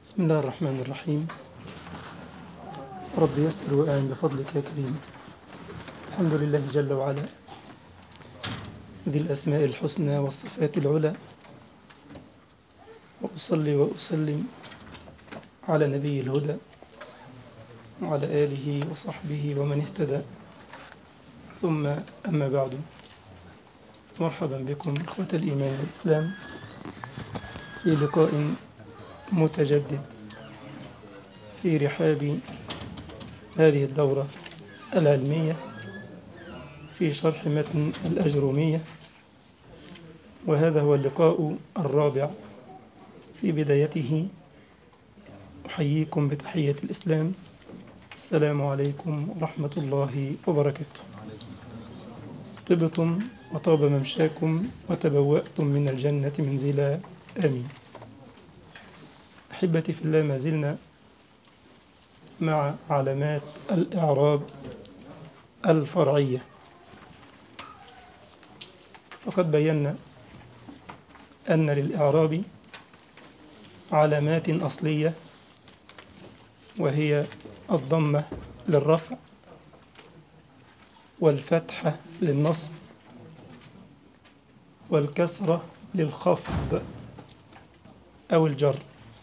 بسم الله الرحمن الرحيم رب يسر وأعن بفضلك يا كريم الحمد لله جل وعلا ذي الأسماء الحسنى والصفات العلى وأصلي وأسلم على نبي الهدى وعلى آله وصحبه ومن اهتدى ثم أما بعد مرحبا بكم إخوة الإيمان والإسلام في لقاء متجدد في رحاب هذه الدورة العلمية في شرح متن الأجرومية وهذا هو اللقاء الرابع في بدايته أحييكم بتحية الإسلام السلام عليكم ورحمة الله وبركاته طبتم وطاب ممشاكم وتبوأتم من الجنة منزلا آمين أحبتي في الله ما زلنا مع علامات الإعراب الفرعية فقد بينا أن للإعراب علامات أصلية وهي الضمة للرفع والفتحة للنصب والكسرة للخفض أو الجر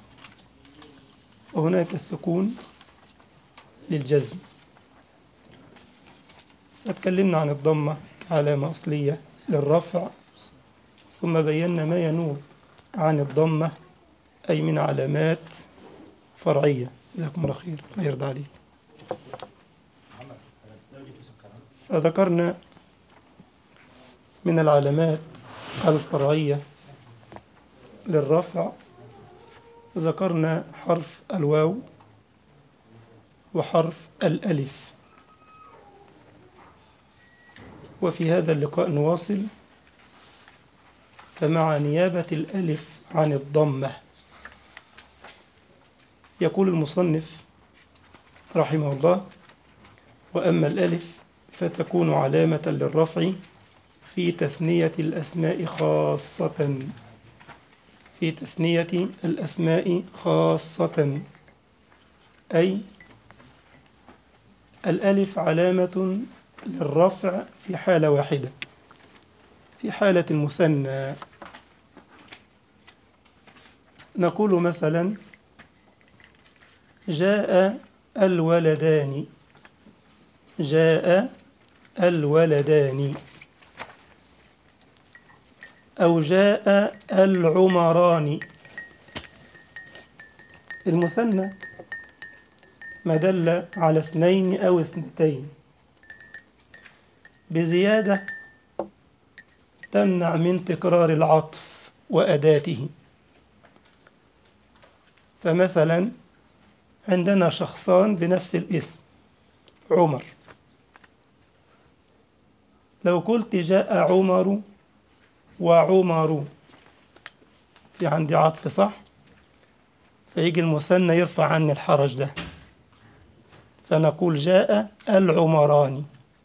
وهناك السكون للجزم وتكلمنا عن الضمة كعلامة أصلية للرفع ثم بينا ما ينوب عن الضمة أي من علامات فرعية جزاكم الله خير الله يرضى عليك فذكرنا من العلامات الفرعية للرفع ذكرنا حرف الواو وحرف الألف وفي هذا اللقاء نواصل فمع نيابة الألف عن الضمة يقول المصنف رحمه الله وأما الألف فتكون علامة للرفع في تثنية الأسماء خاصة في تثنية الأسماء خاصة أي الألف علامة للرفع في حالة واحدة في حالة المثنى نقول مثلا جاء الولدان جاء الولدان أو جاء العمران المثنى ما دل على اثنين أو اثنتين بزيادة تمنع من تكرار العطف وأداته فمثلا عندنا شخصان بنفس الاسم عمر لو قلت جاء عمر وعمر في عندي عطف صح فيجي المثنى يرفع عني الحرج ده فنقول جاء العمران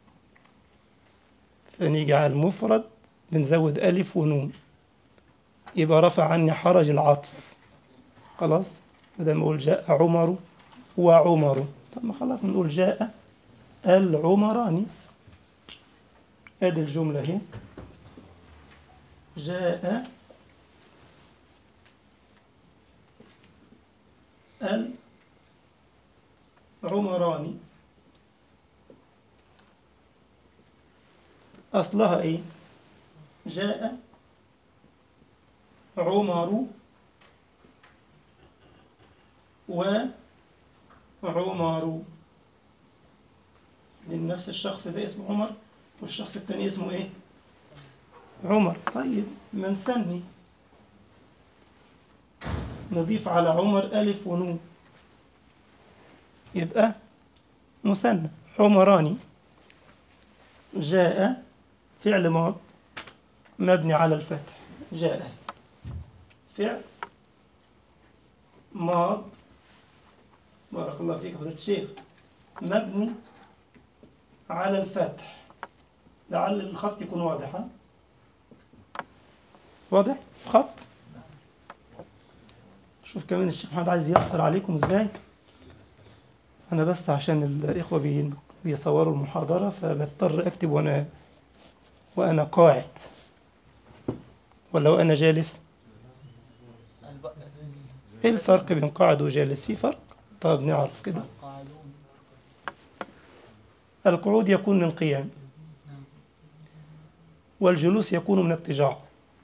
فنيجي على المفرد بنزود ألف ونون يبقى رفع عني حرج العطف خلاص بدل ما أقول جاء عمر وعمر طب ما خلاص نقول جاء العمران ادي الجملة اهي جاء العمران أصلها إيه جاء عمر وعمر لأن نفس الشخص ده اسمه عمر والشخص التاني اسمه إيه عمر طيب من ثني نضيف على عمر ألف ونون يبقى مثنى عمراني جاء فعل ماض مبني على الفتح جاء فعل ماض بارك الله فيك فضيلة الشيخ مبني على الفتح لعل الخط يكون واضح ها؟ واضح خط شوف كمان الشيخ محمد عايز ييسر عليكم ازاي انا بس عشان الاخوه بي- بيصوروا المحاضره فبضطر اكتب وانا وانا قاعد ولا وانا جالس الب- ايه الفرق بين قاعد وجالس في فرق طب نعرف كده القاعدون القعود يكون من قيام والجلوس يكون من اضطجاع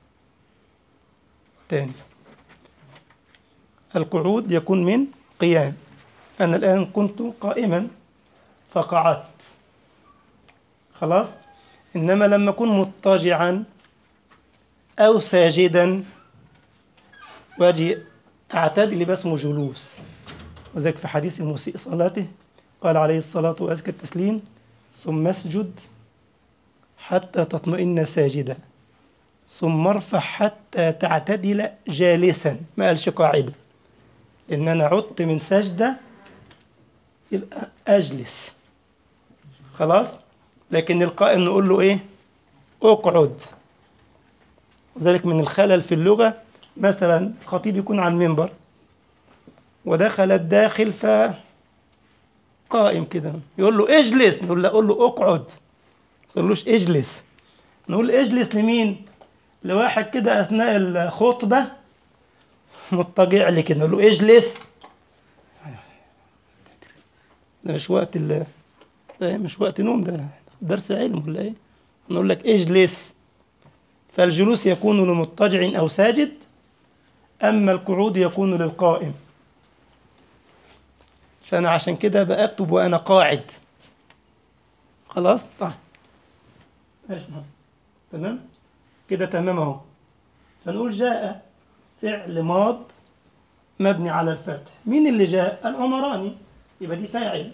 تاني القعود يكون من قيام أنا الآن كنت قائما فقعدت خلاص إنما لما أكون مضطجعا أو ساجدا وأجي أعتدل يبقى اسمه جلوس وذلك في حديث المسيء صلاته قال عليه الصلاة وأزكى التسليم ثم اسجد حتى تطمئن ساجدا ثم ارفع حتى تعتدل جالسا ما قالش قاعدا لأن أنا عدت من سجدة يبقى أجلس خلاص لكن القائم نقول له إيه اقعد وذلك من الخلل في اللغة مثلا الخطيب يكون على المنبر ودخل الداخل ف قائم كده يقول له اجلس نقول له قول له اقعد ما تقولوش اجلس نقول اجلس لمين لواحد كده اثناء الخطبه مضطجع لي كده نقول له اجلس ده مش وقت ال ده مش وقت نوم ده درس علم ولا ايه نقول لك اجلس فالجلوس يكون لمضطجع او ساجد اما القعود يكون للقائم فأنا عشان كده بكتب وأنا قاعد خلاص طيب ماشي محمد. تمام كده تمام اهو فنقول جاء فعل ماض مبني على الفتح مين اللي جاء العمراني يبقى دي فاعل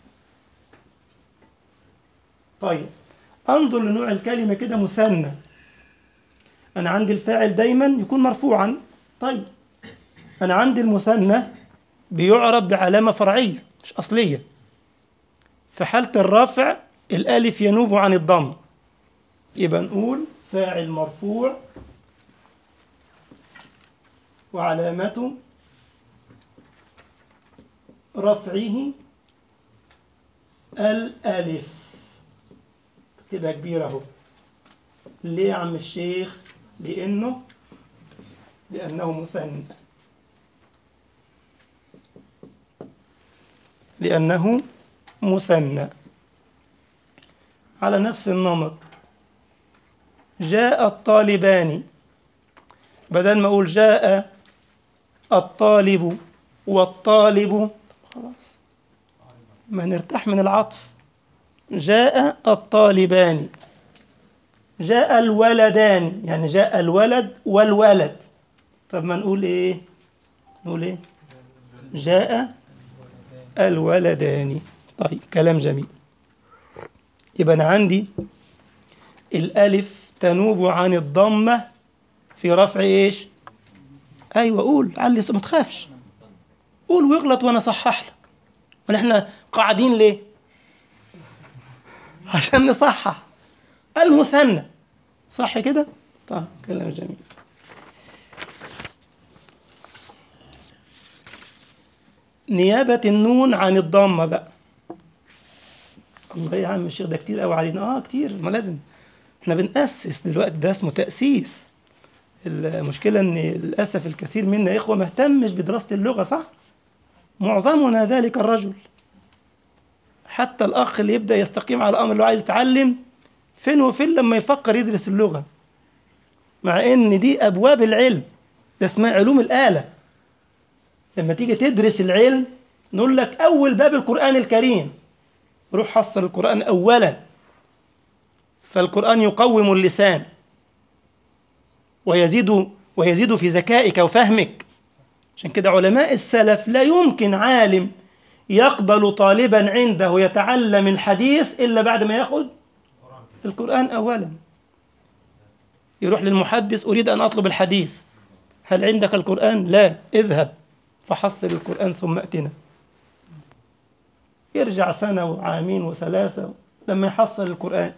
طيب انظر لنوع الكلمة كده مثنى أنا عندي الفاعل دايما يكون مرفوعا طيب أنا عندي المثنى بيعرب بعلامة فرعية مش أصلية في حالة الرفع الألف ينوب عن الضم يبقى نقول فاعل مرفوع وعلامة رفعه الألف كده كبيرة أهو ليه يا عم الشيخ لأنه لأنه مثنى لأنه مثنى على نفس النمط جاء الطالبان بدل ما أقول جاء الطالب والطالب خلاص ما نرتاح من العطف جاء الطالبان جاء الولدان يعني جاء الولد والولد طب ما نقول ايه نقول ايه جاء الولدان طيب كلام جميل يبقى انا عندي الالف تنوب عن الضمه في رفع ايش ايوه قول علي ما تخافش قول واغلط وانا اصحح لك ونحن قاعدين ليه عشان نصحح المثنى صح كده طيب كلام جميل نيابة النون عن الضمة بقى الله يا عم الشيخ ده كتير قوي علينا اه كتير ما لازم احنا بنأسس دلوقتي ده اسمه تأسيس المشكلة ان للأسف الكثير منا إخوة ما اهتمش بدراسة اللغة صح معظمنا ذلك الرجل حتى الأخ اللي يبدأ يستقيم على الأمر اللي هو عايز يتعلم فين وفين لما يفكر يدرس اللغة مع ان دي أبواب العلم ده اسمها علوم الآلة لما تيجي تدرس العلم نقول لك أول باب القرآن الكريم روح حصل القرآن أولا فالقرآن يقوم اللسان ويزيد ويزيد في ذكائك وفهمك عشان كده علماء السلف لا يمكن عالم يقبل طالبا عنده يتعلم الحديث إلا بعد ما يأخذ القرآن أولا يروح للمحدث أريد أن أطلب الحديث هل عندك القرآن؟ لا اذهب فحصل القرآن ثم أتنا يرجع سنة وعامين وثلاثة لما يحصل القرآن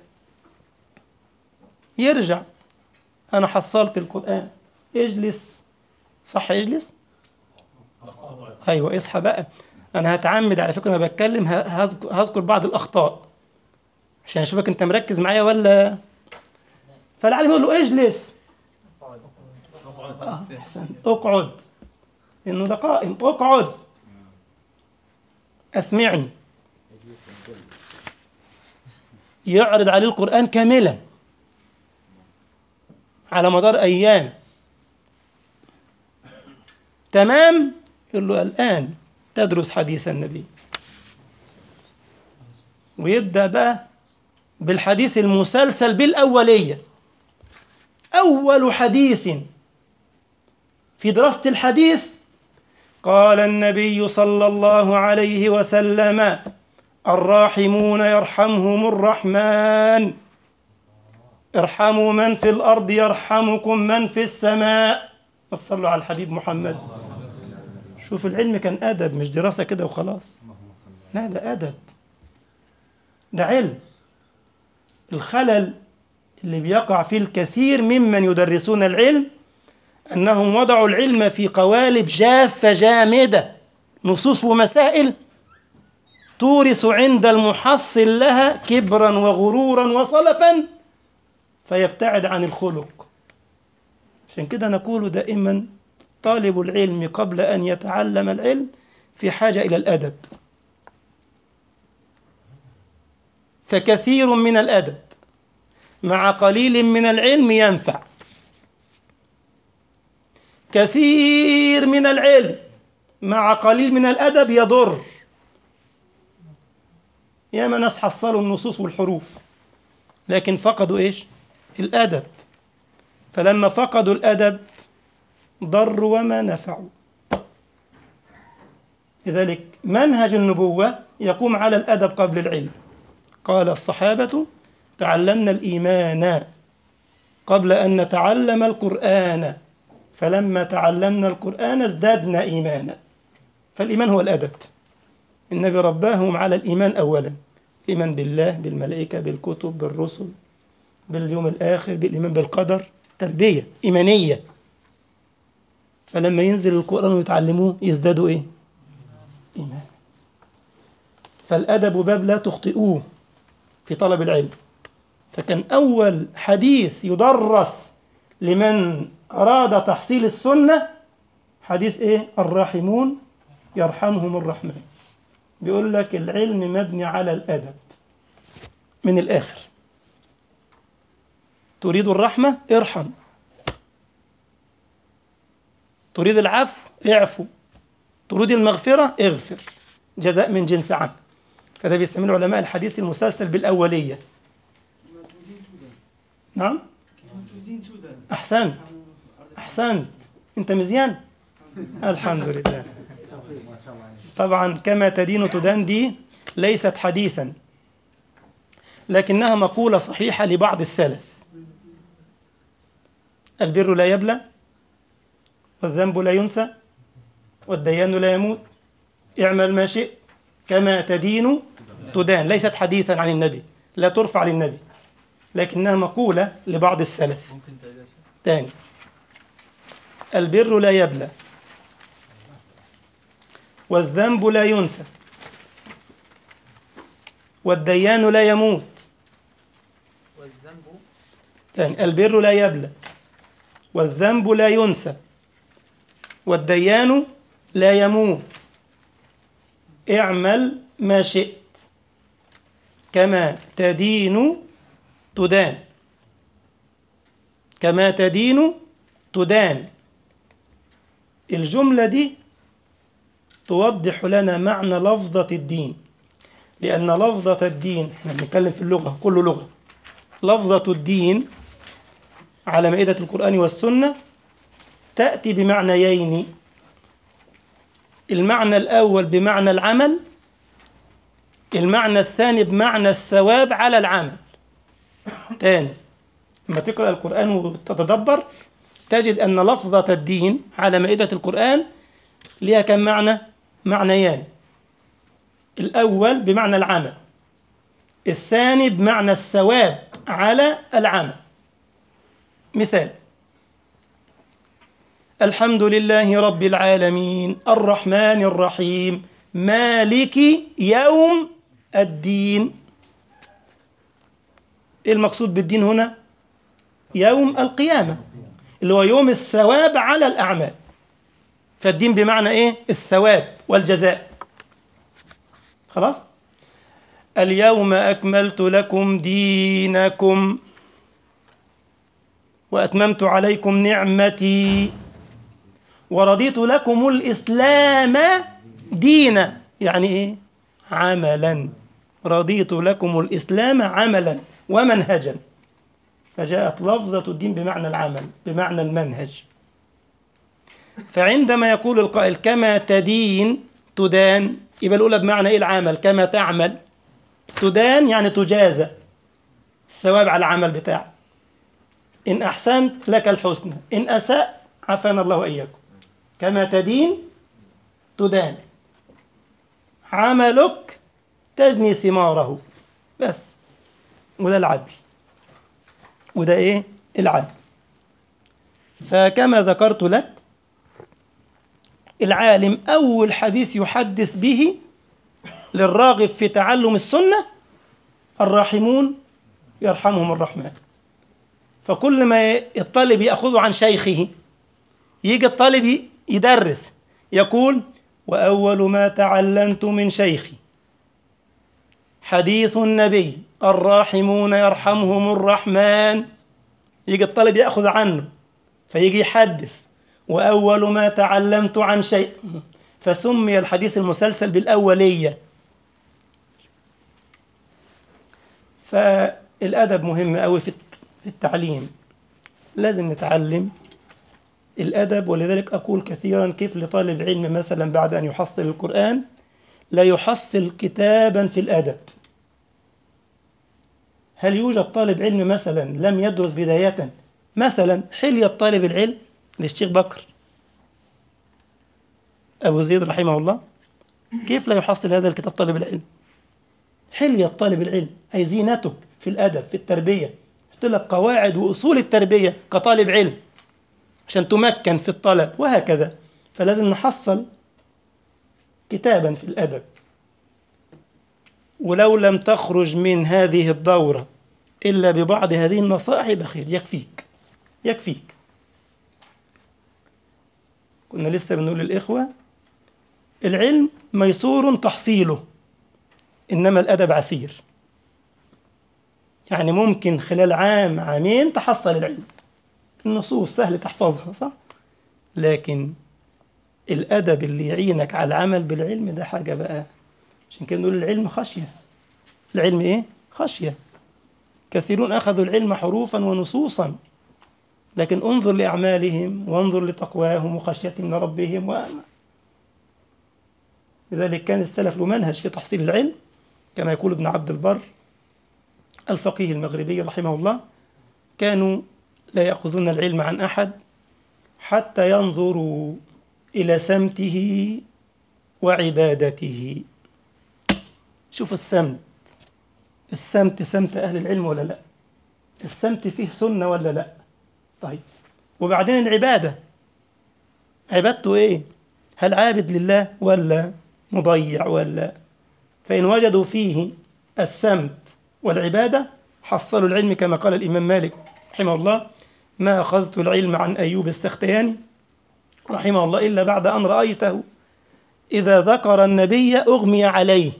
يرجع أنا حصلت القرآن اجلس صح اجلس ايوه اصحى بقى انا هتعمد على فكره انا بتكلم ه- هذكر هذكر بعض الاخطاء عشان اشوفك انت مركز معايا ولا فالعالم يقول له اجلس آه، احسن اقعد انه ده قائم اقعد اسمعني يعرض عليه القران كاملا على مدار ايام تمام يقول له الان تدرس حديث النبي ويبدا بقى بالحديث المسلسل بالاوليه اول حديث في دراسه الحديث قال النبي صلى الله عليه وسلم الراحمون يرحمهم الرحمن ارحموا من في الارض يرحمكم من في السماء صلوا على الحبيب محمد شوف العلم كان ادب مش دراسه كده وخلاص لا ده ادب ده علم الخلل اللي بيقع فيه الكثير ممن يدرسون العلم انهم وضعوا العلم في قوالب جافه جامده نصوص ومسائل تورث عند المحصل لها كبرا وغرورا وصلفا فيبتعد عن الخلق عشان كده نقول دائما طالب العلم قبل ان يتعلم العلم في حاجه الى الادب فكثير من الادب مع قليل من العلم ينفع كثير من العلم مع قليل من الادب يضر ياما ناس حصلوا النصوص والحروف لكن فقدوا ايش الادب فلما فقدوا الادب ضروا وما نفعوا لذلك منهج النبوه يقوم على الادب قبل العلم قال الصحابه تعلمنا الايمان قبل ان نتعلم القران فلما تعلمنا القران ازددنا ايمانا فالايمان هو الادب النبي رباهم على الايمان اولا الايمان بالله بالملائكه بالكتب بالرسل باليوم الاخر بالايمان بالقدر تربيه ايمانيه فلما ينزل القران ويتعلموه يزدادوا ايه ايمان فالادب باب لا تخطئوه في طلب العلم فكان اول حديث يدرس لمن اراد تحصيل السنه حديث ايه الراحمون يرحمهم الرحمن بيقول لك العلم مبني على الادب من الاخر تريد الرحمه ارحم تريد العفو اعفو تريد المغفره اغفر جزاء من جنس عمل فده بيستعمله علماء الحديث المسلسل بالاوليه نعم احسنت احسنت انت مزيان الحمد لله طبعا كما تدين تدان دي ليست حديثا لكنها مقولة صحيحة لبعض السلف البر لا يبلى والذنب لا ينسى والديان لا يموت اعمل ما شئت كما تدين تدان ليست حديثا عن النبي لا ترفع للنبي لكنها مقولة لبعض السلف ممكن تعيد يا شيخ؟ تاني البر لا يبلى والذنب لا ينسى والديان لا يموت والذنب تاني البر لا يبلى والذنب لا ينسى والديان لا يموت اعمل ما شئت كما تدين تدان كما تدين تدان الجملة دي توضح لنا معنى لفظة الدين لأن لفظة الدين احنا بنتكلم في اللغة كل لغة لفظة الدين على مائدة القرآن والسنة تأتي بمعنيين المعنى الأول بمعنى العمل المعنى الثاني بمعنى الثواب على العمل تاني لما تقرأ القرآن وتتدبر تجد أن لفظة الدين على مائدة القرآن لها كم معنى؟ معنيان الأول بمعنى العمل الثاني بمعنى الثواب على العمل مثال الحمد لله رب العالمين الرحمن الرحيم مالك يوم الدين إيه المقصود بالدين هنا يوم القيامة اللي هو يوم الثواب على الأعمال فالدين بمعنى إيه الثواب والجزاء خلاص اليوم أكملت لكم دينكم وأتممت عليكم نعمتي ورضيت لكم الإسلام دينا يعني إيه عملا رضيت لكم الإسلام عملا ومنهجا فجاءت لفظة الدين بمعنى العمل بمعنى المنهج فعندما يقول القائل كما تدين تدان يبقى الأولى بمعنى إيه العمل كما تعمل تدان يعني تجازى الثواب على العمل بتاعك إن أحسنت لك الحسنى إن أساء عافانا الله وإياكم كما تدين تدان عملك تجني ثماره بس وده العدل وده ايه العدل فكما ذكرت لك العالم اول حديث يحدث به للراغب في تعلم السنه الراحمون يرحمهم الرحمن فكل ما الطالب ياخذه عن شيخه يجي الطالب يدرس يقول واول ما تعلمت من شيخي حديث النبي الراحمون يرحمهم الرحمن يجي الطالب ياخذ عنه فيجي يحدث واول ما تعلمت عن شيء فسمي الحديث المسلسل بالاوليه فالادب مهم قوي في التعليم لازم نتعلم الادب ولذلك اقول كثيرا كيف لطالب علم مثلا بعد ان يحصل القران لا يحصل كتابا في الادب هل يوجد طالب علم مثلا لم يدرس بداية مثلا حلية طالب العلم للشيخ بكر أبو زيد رحمه الله كيف لا يحصل هذا الكتاب طالب العلم حلية طالب العلم أي زينتك في الأدب في التربية قلت لك قواعد وأصول التربية كطالب علم عشان تمكن في الطلب وهكذا فلازم نحصل كتابا في الأدب ولو لم تخرج من هذه الدورة إلا ببعض هذه النصائح يبقى خير يكفيك يكفيك كنا لسه بنقول للإخوة العلم ميسور تحصيله إنما الأدب عسير يعني ممكن خلال عام عامين تحصل العلم النصوص سهل تحفظها صح لكن الأدب اللي يعينك على العمل بالعلم ده حاجة بقى عشان كده نقول العلم خشية العلم إيه؟ خشية كثيرون أخذوا العلم حروفا ونصوصا لكن انظر لأعمالهم وانظر لتقواهم وخشيتهم من ربهم و... لذلك كان السلف له منهج في تحصيل العلم كما يقول ابن عبد البر الفقيه المغربي رحمه الله كانوا لا يأخذون العلم عن أحد حتى ينظروا إلى سمته وعبادته شوف السمت السمت سمت أهل العلم ولا لا السمت فيه سنة ولا لا طيب وبعدين العبادة عبادته إيه هل عابد لله ولا مضيع ولا فإن وجدوا فيه السمت والعبادة حصلوا العلم كما قال الإمام مالك رحمه الله ما أخذت العلم عن أيوب السختياني رحمه الله إلا بعد أن رأيته إذا ذكر النبي أغمي عليه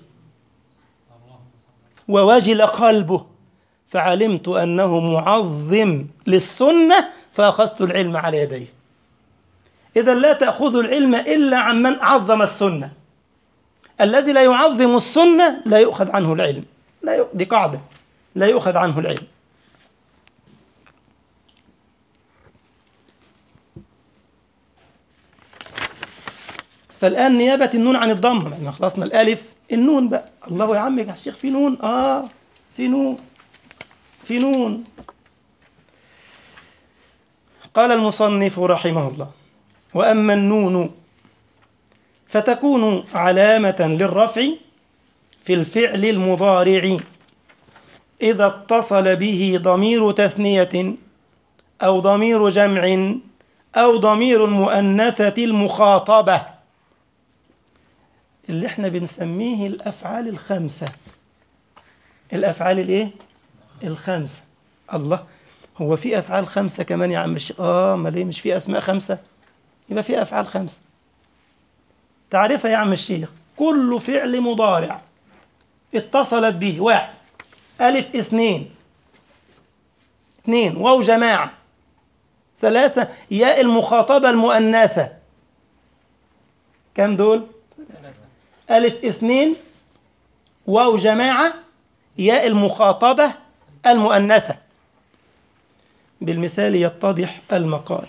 ووجل قلبه فعلمت أنه معظم للسنة فأخذت العلم على يديه إذا لا تأخذ العلم إلا عمن عظم السنة الذي لا يعظم السنة لا يؤخذ عنه العلم لا ي... دي قاعدة لا يؤخذ عنه العلم فالآن نيابة النون عن الضم احنا خلصنا الألف النون بقى الله يا عم يا الشيخ في نون آه في نون في نون قال المصنف رحمه الله وأما النون فتكون علامة للرفع في الفعل المضارع إذا اتصل به ضمير تثنية أو ضمير جمع أو ضمير المؤنثة المخاطبة اللي احنا بنسميه الأفعال الخمسة الأفعال الإيه؟ الخمسة الله هو في أفعال خمسة كمان يا عم الشيخ آه ما ليه مش في أسماء خمسة يبقى في أفعال خمسة تعرفها يا عم الشيخ كل فعل مضارع اتصلت به واحد ألف اثنين اثنين واو جماعة ثلاثة ياء المخاطبة المؤنثة كم دول؟ ألف اثنين واو جماعة ياء المخاطبة المؤنثة بالمثال يتضح المقال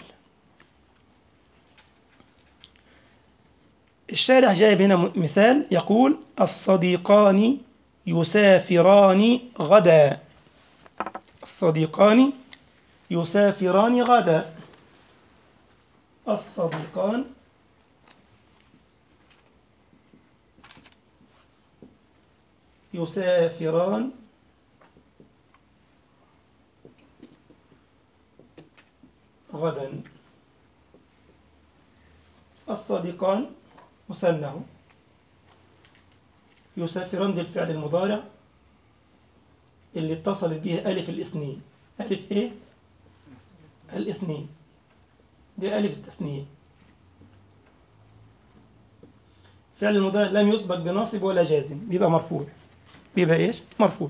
الشارح جايب هنا مثال يقول الصديقان يسافران غدا الصديقان يسافران غدا الصديقان يسافران غدا الصديقان مثنى يسافران دي الفعل المضارع اللي اتصلت به ألف الاثنين ألف إيه؟ الاثنين دي ألف التثنية فعل المضارع لم يسبق بناصب ولا جازم بيبقى مرفوع بيبقى ايش؟ مرفوع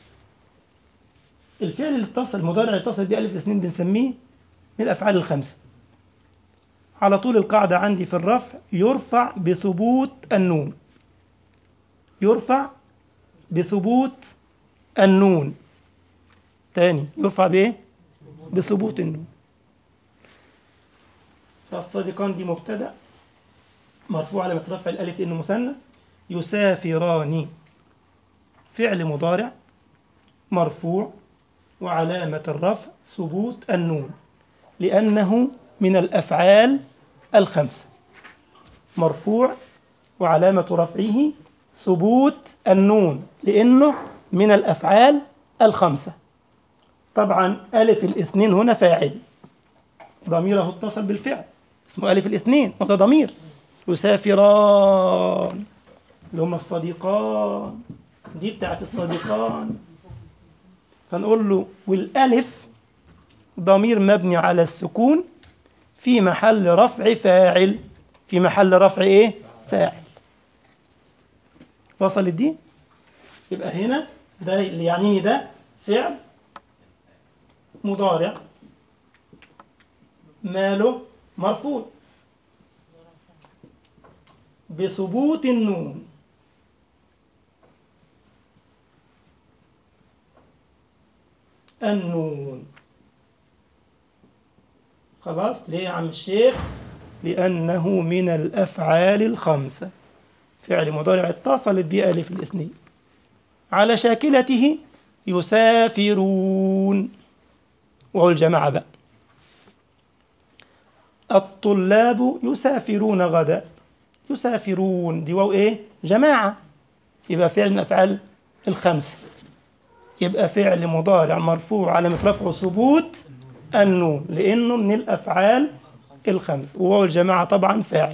الفعل اللي اتصل المضارع اللي اتصل بألف الاثنين بنسميه من الأفعال الخمسة على طول القاعدة عندي في الرفع يرفع بثبوت النون يرفع بثبوت النون تاني يرفع بايه بثبوت النون فالصادقان دي مبتدا مرفوع على رفع الالف انه مثنى يسافران فعل مضارع مرفوع وعلامة الرفع ثبوت النون لأنه من الأفعال الخمسة مرفوع وعلامة رفعه ثبوت النون لأنه من الأفعال الخمسة طبعا ألف الاثنين هنا فاعل ضميره اتصل بالفعل اسمه ألف الاثنين وده ضمير يسافران اللي هم الصديقان دي بتاعت الصديقان فنقول له والألف ضمير مبني على السكون في محل رفع فاعل في محل رفع ايه فاعل وصلت دي يبقى هنا ده اللي يعنيني ده فعل مضارع ماله مرفوع بثبوت النون النون خلاص ليه يا عم الشيخ لأنه من الأفعال الخمسة فعل مضارع اتصلت به ألف الاثنين على شاكلته يسافرون وهو الجماعة بقى الطلاب يسافرون غدا يسافرون دي واو ايه جماعة يبقى فعل من الأفعال الخمسة يبقى فعل مضارع مرفوع على رفعه ثبوت النون لأنه من الأفعال الخمسة وهو الجماعة طبعا فاعل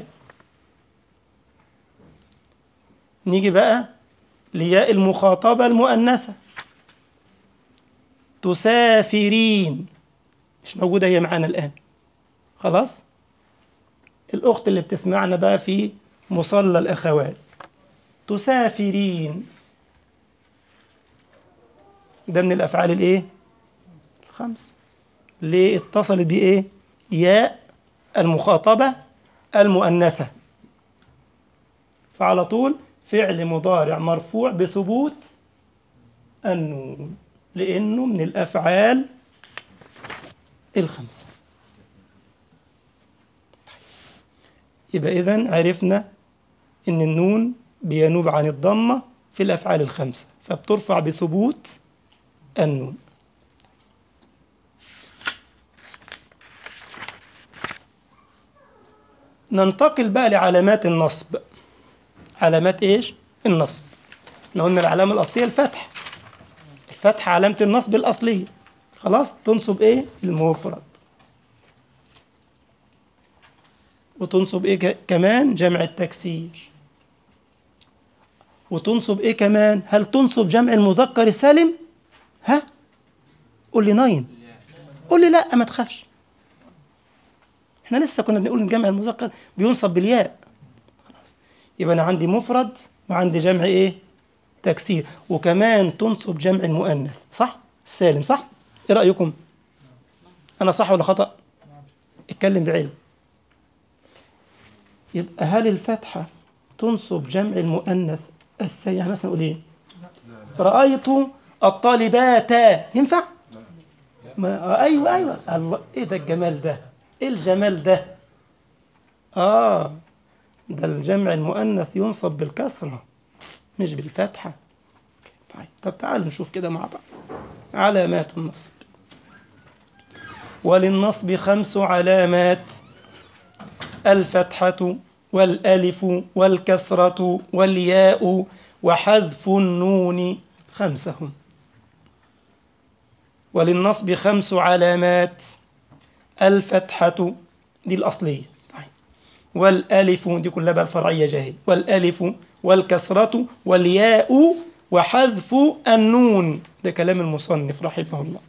نيجي بقى لياء المخاطبة المؤنثة تسافرين مش موجودة هي معانا الآن خلاص الأخت اللي بتسمعنا بقى في مصلى الأخوات تسافرين ده من الأفعال الإيه؟ الخمس ليه اتصلت بإيه؟ ياء المخاطبة المؤنثة فعلى طول فعل مضارع مرفوع بثبوت النون لأنه من الأفعال الخمسة يبقى إذن عرفنا إن النون بينوب عن الضمة في الأفعال الخمسة فبترفع بثبوت النون ننتقل بقى لعلامات النصب علامات ايش النصب احنا قلنا العلامه الاصليه الفتح الفتح علامه النصب الاصليه خلاص تنصب ايه المفرد وتنصب ايه ك- كمان جمع التكسير وتنصب ايه كمان هل تنصب جمع المذكر السالم ها قول لي ناين قول لي لا ما تخافش احنا لسه كنا بنقول ان جمع المذكر بينصب بالياء خلاص يبقى انا عندي مفرد وعندي جمع ايه تكسير وكمان تنصب جمع المؤنث صح السالم صح ايه رايكم انا صح ولا خطا اتكلم بعلم يبقى هل الفتحه تنصب جمع المؤنث السالم يعني مثلا اقول ايه رايت الطالبات ينفع ما ايوه ايوه الله ايه ده الجمال ده ايه الجمال ده اه ده الجمع المؤنث ينصب بالكسره مش بالفتحه طيب طب تعالوا نشوف كده مع بعض علامات النصب وللنصب خمس علامات الفتحة والألف والكسرة والياء وحذف النون خمسهم وللنصب خمس علامات الفتحة دي الأصلية طيب. والألف دي كلها بقى الفرعية جاهل والألف والكسرة والياء وحذف النون ده كلام المصنف رحمه الله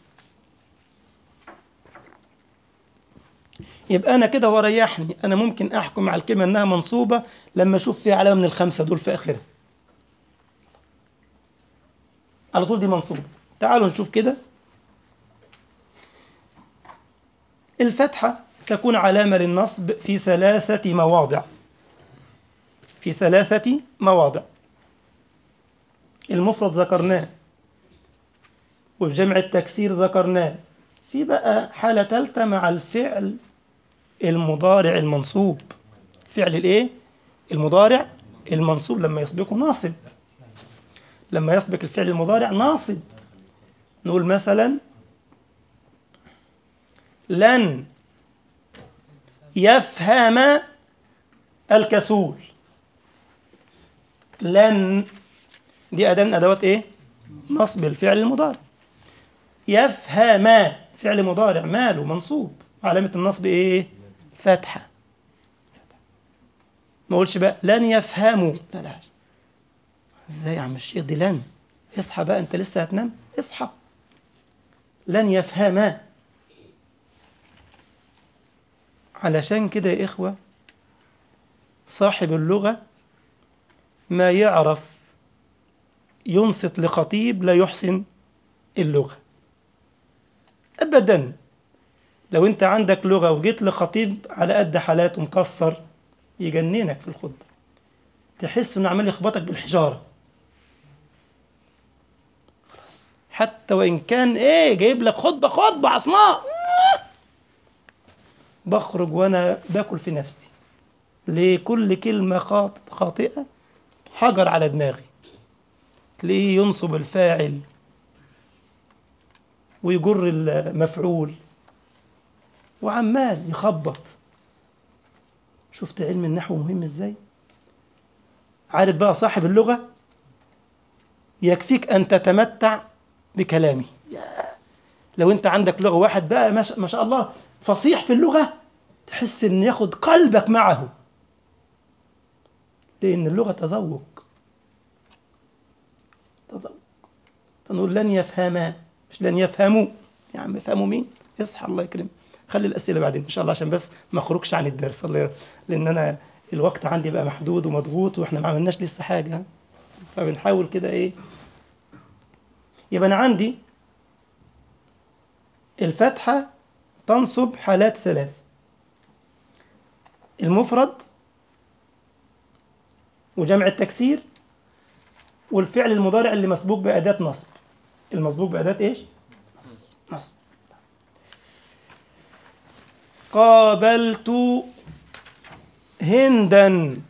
يبقى أنا كده وريحني أنا ممكن أحكم على الكلمة أنها منصوبة لما أشوف فيها علامة من الخمسة دول في آخرها على طول دي منصوبة تعالوا نشوف كده الفتحة تكون علامة للنصب في ثلاثة مواضع في ثلاثة مواضع المفرد ذكرناه وفي جمع التكسير ذكرناه في بقى حالة ثالثة مع الفعل المضارع المنصوب فعل الايه المضارع المنصوب لما يسبقه ناصب لما يسبق الفعل المضارع ناصب نقول مثلا لن يفهم الكسول لن دي أداة من أدوات إيه؟ نصب الفعل المضارع يفهم فعل مضارع ماله منصوب علامة النصب إيه؟ فتحة ما أقولش بقى لن يفهموا لا لا إزاي يا عم الشيخ دي لن اصحى بقى أنت لسه هتنام اصحى لن يفهما علشان كده يا إخوة صاحب اللغة ما يعرف ينصت لخطيب لا يحسن اللغة أبدا لو أنت عندك لغة وجيت لخطيب على قد حالاته مكسر يجننك في الخطبة تحس إنه عمال يخبطك بالحجارة خلاص حتى وإن كان إيه جايب لك خطبة خطبة عصماء بخرج وأنا باكل في نفسي ليه كل كلمة خاط- خاطئة حجر على دماغي تلاقيه ينصب الفاعل ويجر المفعول وعمال يخبط شفت علم النحو مهم ازاي عارف بقى صاحب اللغة يكفيك أن تتمتع بكلامه يا. لو أنت عندك لغة واحد بقى ما شاء- ما شاء الله فصيح في اللغة تحس أن ياخد قلبك معه لأن اللغة تذوق تذوق فنقول لن يفهما مش لن يفهموا يا عم يفهموا مين اصحى الله يكرمك خلي الأسئلة بعدين إن شاء الله عشان بس ما أخرجش عن الدرس الله يرحمه. لأن أنا الوقت عندي بقى محدود ومضغوط وإحنا ما عملناش لسه حاجة فبنحاول كده إيه يبقى أنا عندي الفتحة تنصب حالات ثلاث المفرد وجمع التكسير والفعل المضارع اللي مسبوق بأداة نصب المسبوق بأداة إيش؟ نصب نصب قابلت هندا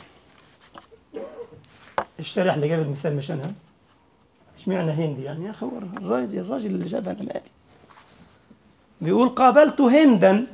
الشارح اللي جاب المثال مش أنا اشمعنى هندي يعني يا أخي هو الراجل الراجل اللي جابها أنا مالي بيقول قابلت هندا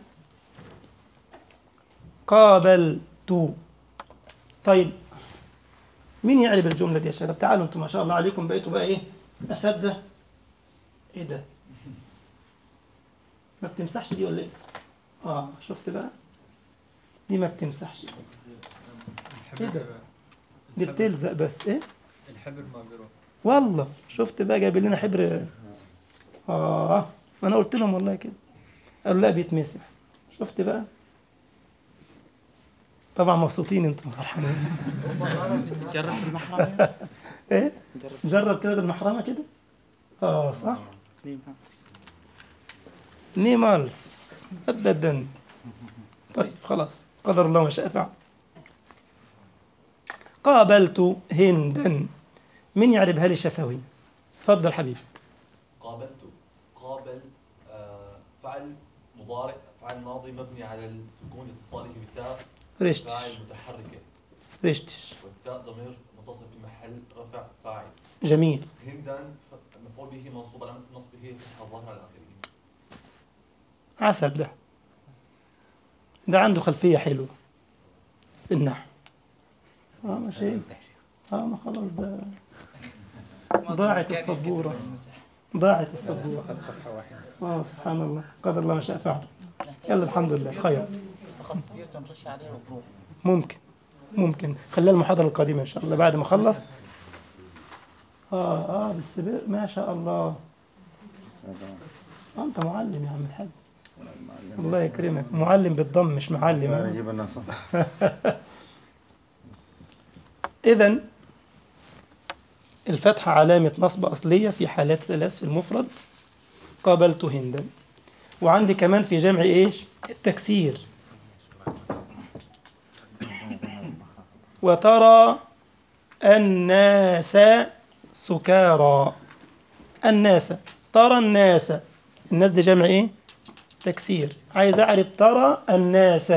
قابلت طيب مين يعرف الجملة دي يا شباب تعالوا انتم ما شاء الله عليكم بقيتوا بقى ايه اساتذة ايه ده ما بتمسحش دي ولا ايه اه شفت بقى دي ما بتمسحش الحبر إيه ده؟ دي بتلزق بس ايه الحبر ما بيروح والله شفت بقى جايب لنا حبر اه ما انا قلت لهم والله كده قالوا لا بيتمسح شفت بقى طبعا مبسوطين انتم فرحانين جرب في المحرم ايه جرب جرب كده بالمحرمه كده اه صح نيماس نيمالس ابدا طيب خلاص قدر الله ما شاء فعل قابلت هندا من يعربها لي شفوي تفضل حبيبي قابلت قابل آه، فعل مضارع فعل ماضي مبني على السكون لاتصاله بالتاء رشتش فاعل متحركة رشتش والتاء ضمير متصل في محل رفع فاعل جميل هندا ف- مفعول به منصوب علامة نصبه فتحة الظاهرة على آخره عسل ده ده عنده خلفية حلوة في النحو اه ماشي اه ما خلاص ده ضاعت السبورة ضاعت السبورة صفحة واحدة اه سبحان الله قدر الله ما شاء فعل يلا الحمد لله خير فقط صغيرة نخش عليها وبروح ممكن ممكن خليها المحاضرة القادمة إن شاء الله بعد ما أخلص آه آه بالسبيل ما شاء الله آه أنت معلم يا عم الحاج الله يكرمك معلم بالضم مش معلم آه. نجيب الناس إذا الفتحة علامة نصب أصلية في حالات ثلاث في المفرد قابلت هندا وعندي كمان في جمع إيش التكسير وترى الناس سكارى الناس ترى الناس الناس دي جمع إيه تكسير عايز أعرف ترى الناس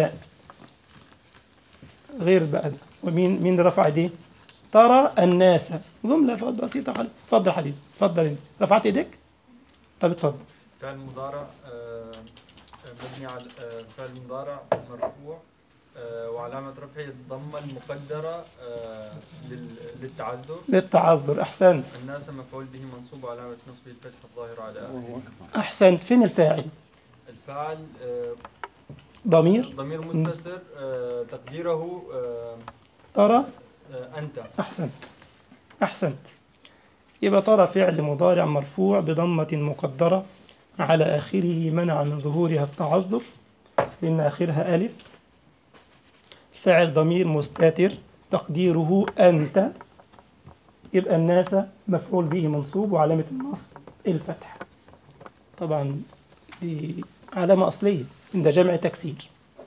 غير بقى ده ومين مين رفع دي ترى الناس جملة فقط بسيطة خالص اتفضل حبيبي اتفضل انت رفعت ايديك طب اتفضل فعل مضارع آه، مبني على آه، فعل مضارع مرفوع آه، وعلامة رفعه الضمة المقدرة آه، لل- للتعذر للتعذر احسنت الناس مفعول به منصوب وعلامة نصبه الفتح الظاهرة على آخره احسنت فين الفاعل الفاعل آه، ضمير ضمير مستتر آه، تقديره آه، ترى آه، أنت احسنت احسنت يبقى ترى فعل مضارع مرفوع بضمة مقدرة على آخره منع من ظهورها التعذر لأن آخرها ألف فاعل ضمير مستتر تقديره أنت يبقى الناس مفعول به منصوب وعلامة النصب الفتح طبعا دي علامة أصلية عند جمع تكسير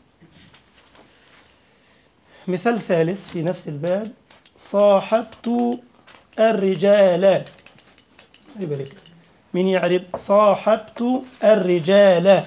مثال ثالث في نفس الباب صاحبت الرجال يبارك لك. مين يعرف صاحبت الرجال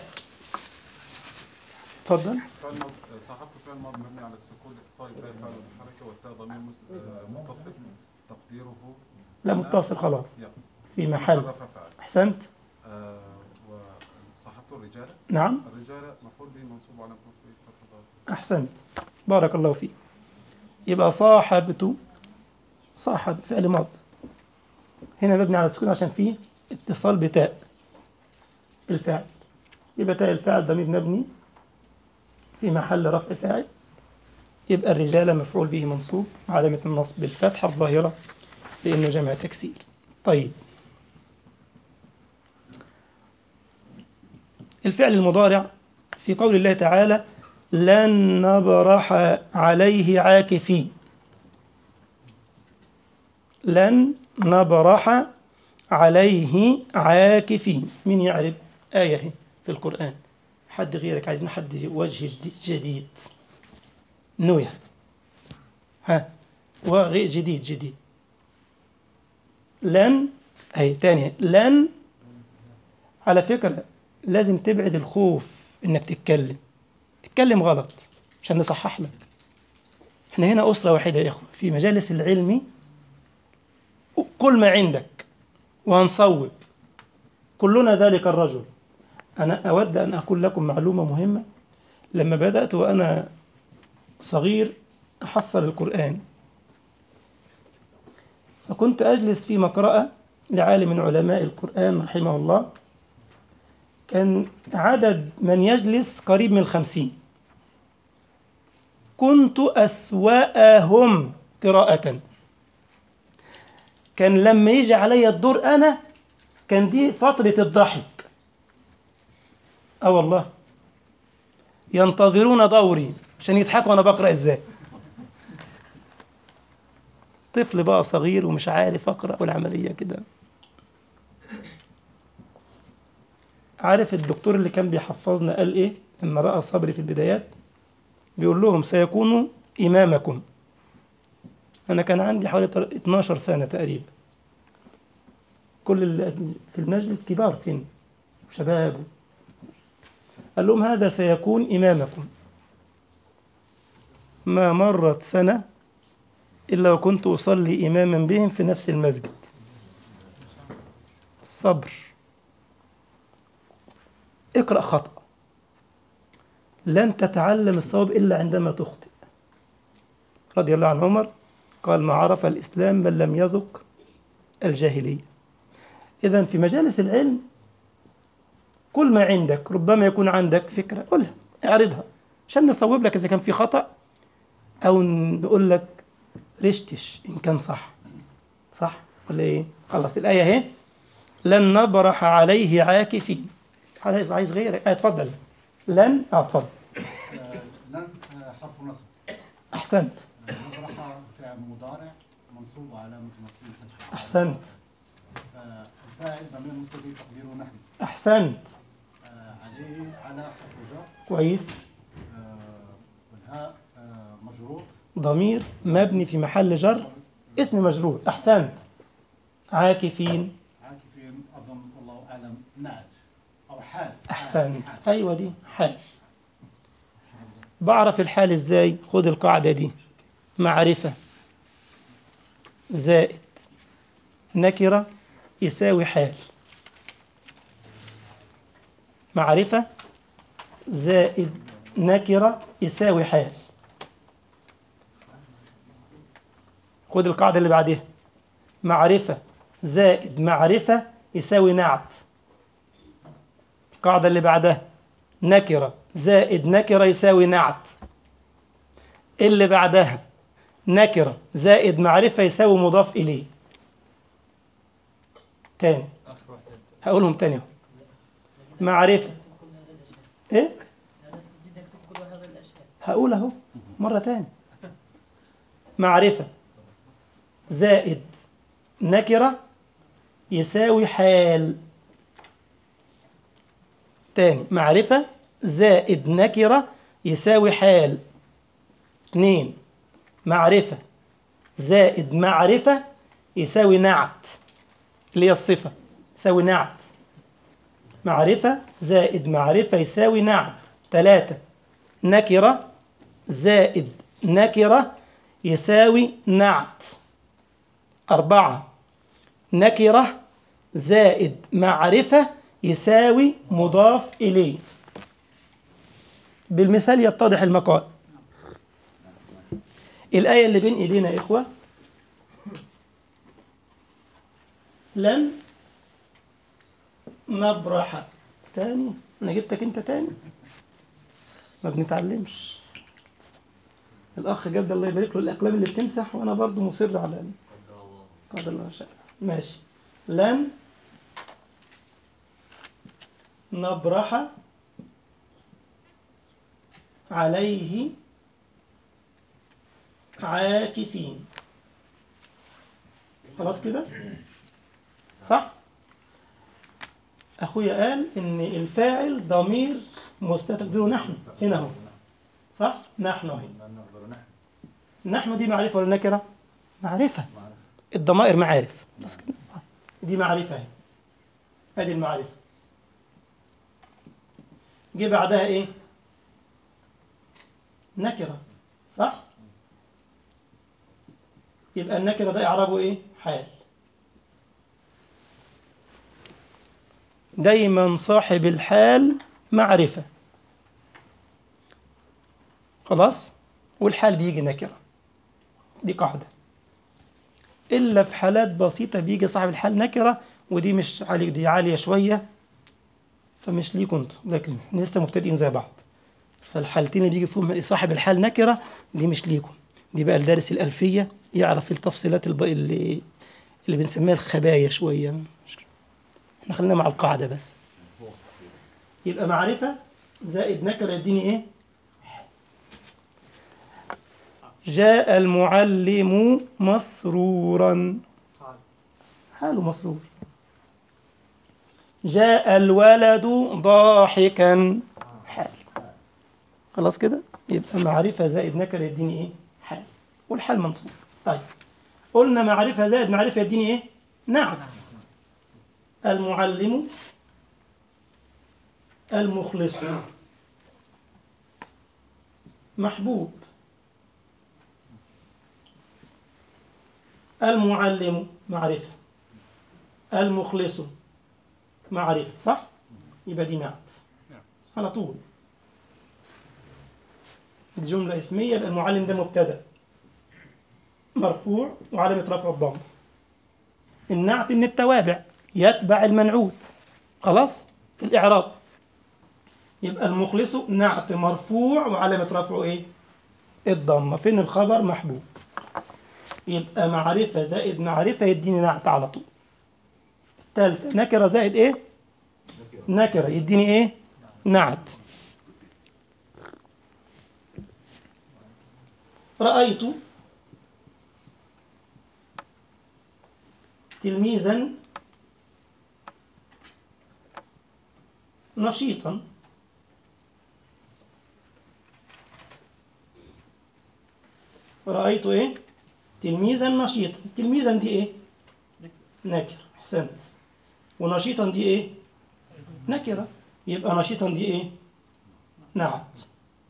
تفضل فعل ماض- صاحبت فعل ماضي مبني على السكون الاتصالي بتاع الفعل والحركة والتاء ضمير مس- آه، متصل تقديره لا متصل خلاص يا. في محل رفع فعل أحسنت آه، وصاحبت الرجال نعم الرجال مفعول به منصوب على نصبه فتح ظاهر أحسنت بارك الله فيك يبقى صاحبت صاحب فعل ماض هنا مبني على السكون عشان فيه اتصال بتاء الفاعل يبقى تاء الفاعل ضمير مبني في محل رفع فاعل يبقى الرجال مفعول به منصوب علامة النصب بالفتحة الظاهرة لأنه جمع تكسير طيب الفعل المضارع في قول الله تعالى لن نبرح عليه عاكفين لن نبرح عليه عاكفين مين يعرف آية هي في القرآن حد غيرك عايزين حد وجه جديد- جديد نوية ها وغير جديد جديد لن أي تانية لن على فكرة لازم تبعد الخوف إنك تتكلم اتكلم غلط عشان نصحح لك احنا هنا أسرة واحدة يا إخوة في مجالس العلم كل ما عندك وهنصوب كلنا ذلك الرجل أنا أود أن أقول لكم معلومة مهمة لما بدأت وأنا صغير أحصل القرآن فكنت أجلس في مقرأة لعالم من علماء القرآن رحمه الله كان عدد من يجلس قريب من الخمسين كنت أسوأهم قراءة كان لما يجي علي الدور أنا كان دي فترة الضحك اه والله ينتظرون دوري عشان يضحكوا وانا بقرا ازاي طفل بقى صغير ومش عارف اقرا والعمليه كده عارف الدكتور اللي كان بيحفظنا قال ايه لما راى صبري في البدايات بيقول لهم سيكون امامكم انا كان عندي حوالي 12 سنه تقريبا كل اللي في المجلس كبار سن وشباب قال لهم هذا سيكون إمامكم ما مرت سنة إلا وكنت أصلي إماما بهم في نفس المسجد الصبر اقرأ خطأ لن تتعلم الصواب إلا عندما تخطئ رضي الله عن عمر قال ما عرف الإسلام من لم يذق الجاهلية إذا في مجالس العلم كل ما عندك ربما يكون عندك فكرة قولها اعرضها عشان نصوب لك إذا كان في خطأ أو نقول لك رشتش إن كان صح صح ولا إيه خلاص الآية أهي لن نبرح عليه عاكفين عايز عايز غيرك آه اتفضل لن اه اتفضل لن حرف نصب أحسنت نبرح فعل مضارع منصوب وعلامة نصبه الفتحة أحسنت آه، الفاعل ضمير مستتر تقديره نحن أحسنت آه، عليه على حرف جر كويس آه، والهاء آه، مجرور ضمير مبني في محل جر اسم مجرور أحسنت عاكفين عاكفين أظن والله أعلم نعت أو حال أحسنت حال. أيوة دي حال بعرف الحال إزاي خد القاعدة دي معرفة زائد نكرة يساوي حال معرفة زائد نكرة يساوي حال خد القاعدة اللي بعدها معرفة زائد معرفة يساوي نعت القاعدة اللي بعدها نكرة زائد نكرة يساوي نعت اللي بعدها نكرة زائد معرفة يساوي مضاف إليه تاني اخر واحده هقولهم تاني اهو معرفة ايه هقول اهو مرة تاني معرفة زائد نكرة يساوي حال تاني معرفة زائد نكرة يساوي حال اتنين معرفة زائد معرفة يساوي نعت اللي هي الصفة يساوي نعت معرفة زائد معرفة يساوي نعت ثلاثة نكرة زائد نكرة يساوي نعت أربعة نكرة زائد معرفة يساوي مضاف إليه بالمثال يتضح المقال الآية اللي بين إيدينا يا إخوة لن نبرح تاني أنا جبتك أنت تاني ما بنتعلمش الأخ جد الله يبارك له الأقلام اللي بتمسح وأنا برضو مصر على قدر الله ما شاء ماشي لن نبرح عليه عاكفين خلاص كده صح اخويا قال ان الفاعل ضمير مستتر نحن هنا اهو صح نحن اهي نحن دي معرفه ولا نكره معرفه الضمائر معارف خلاص كده دي معرفه اهي ادي المعرفه جه بعدها ايه نكره صح يبقى النكره ده اعرابه ايه حال دايما صاحب الحال معرفة خلاص والحال بيجي نكرة دي قاعدة إلا في حالات بسيطة بيجي صاحب الحال نكرة ودي مش عالية دي عالية شوية فمش ليكم انتوا لكن احنا لسه مبتدئين زي بعض فالحالتين اللي بيجي فيهم صاحب الحال نكرة دي مش ليكم دي بقى الدارس الألفية يعرف التفصيلات الب... اللي اللي بنسميها الخبايا شوية احنا خلينا مع القاعدة بس يبقى معرفة زائد نكرة يديني ايه جاء المعلم مسرورا حاله مسرور جاء الولد ضاحكا حال خلاص كده يبقى معرفة زائد نكرة يديني ايه حال والحال منصوب طيب قلنا معرفة زائد معرفة يديني ايه نعت المعلم المخلص محبوب المعلم معرفة المخلص معرفة صح؟ يبقى دي نعت على طول دي جملة اسمية يبقى المعلم ده مبتدأ مرفوع وعلامة رفع الضم النعت من التوابع يتبع المنعوت خلاص في الإعراب يبقى المخلص نعت مرفوع وعلامة رفعه إيه؟ الضمة فين الخبر محبوب يبقى معرفة زائد معرفة يديني نعت على طول الثالثة نكرة زائد إيه؟ نكرة يديني إيه؟ نعت رأيت تلميذا نشيطا رأيت إيه؟ تلميذا نشيطا تلميذا دي إيه؟ نكر أحسنت ونشيطا دي إيه؟ نكرة يبقى نشيطا دي إيه؟ نعت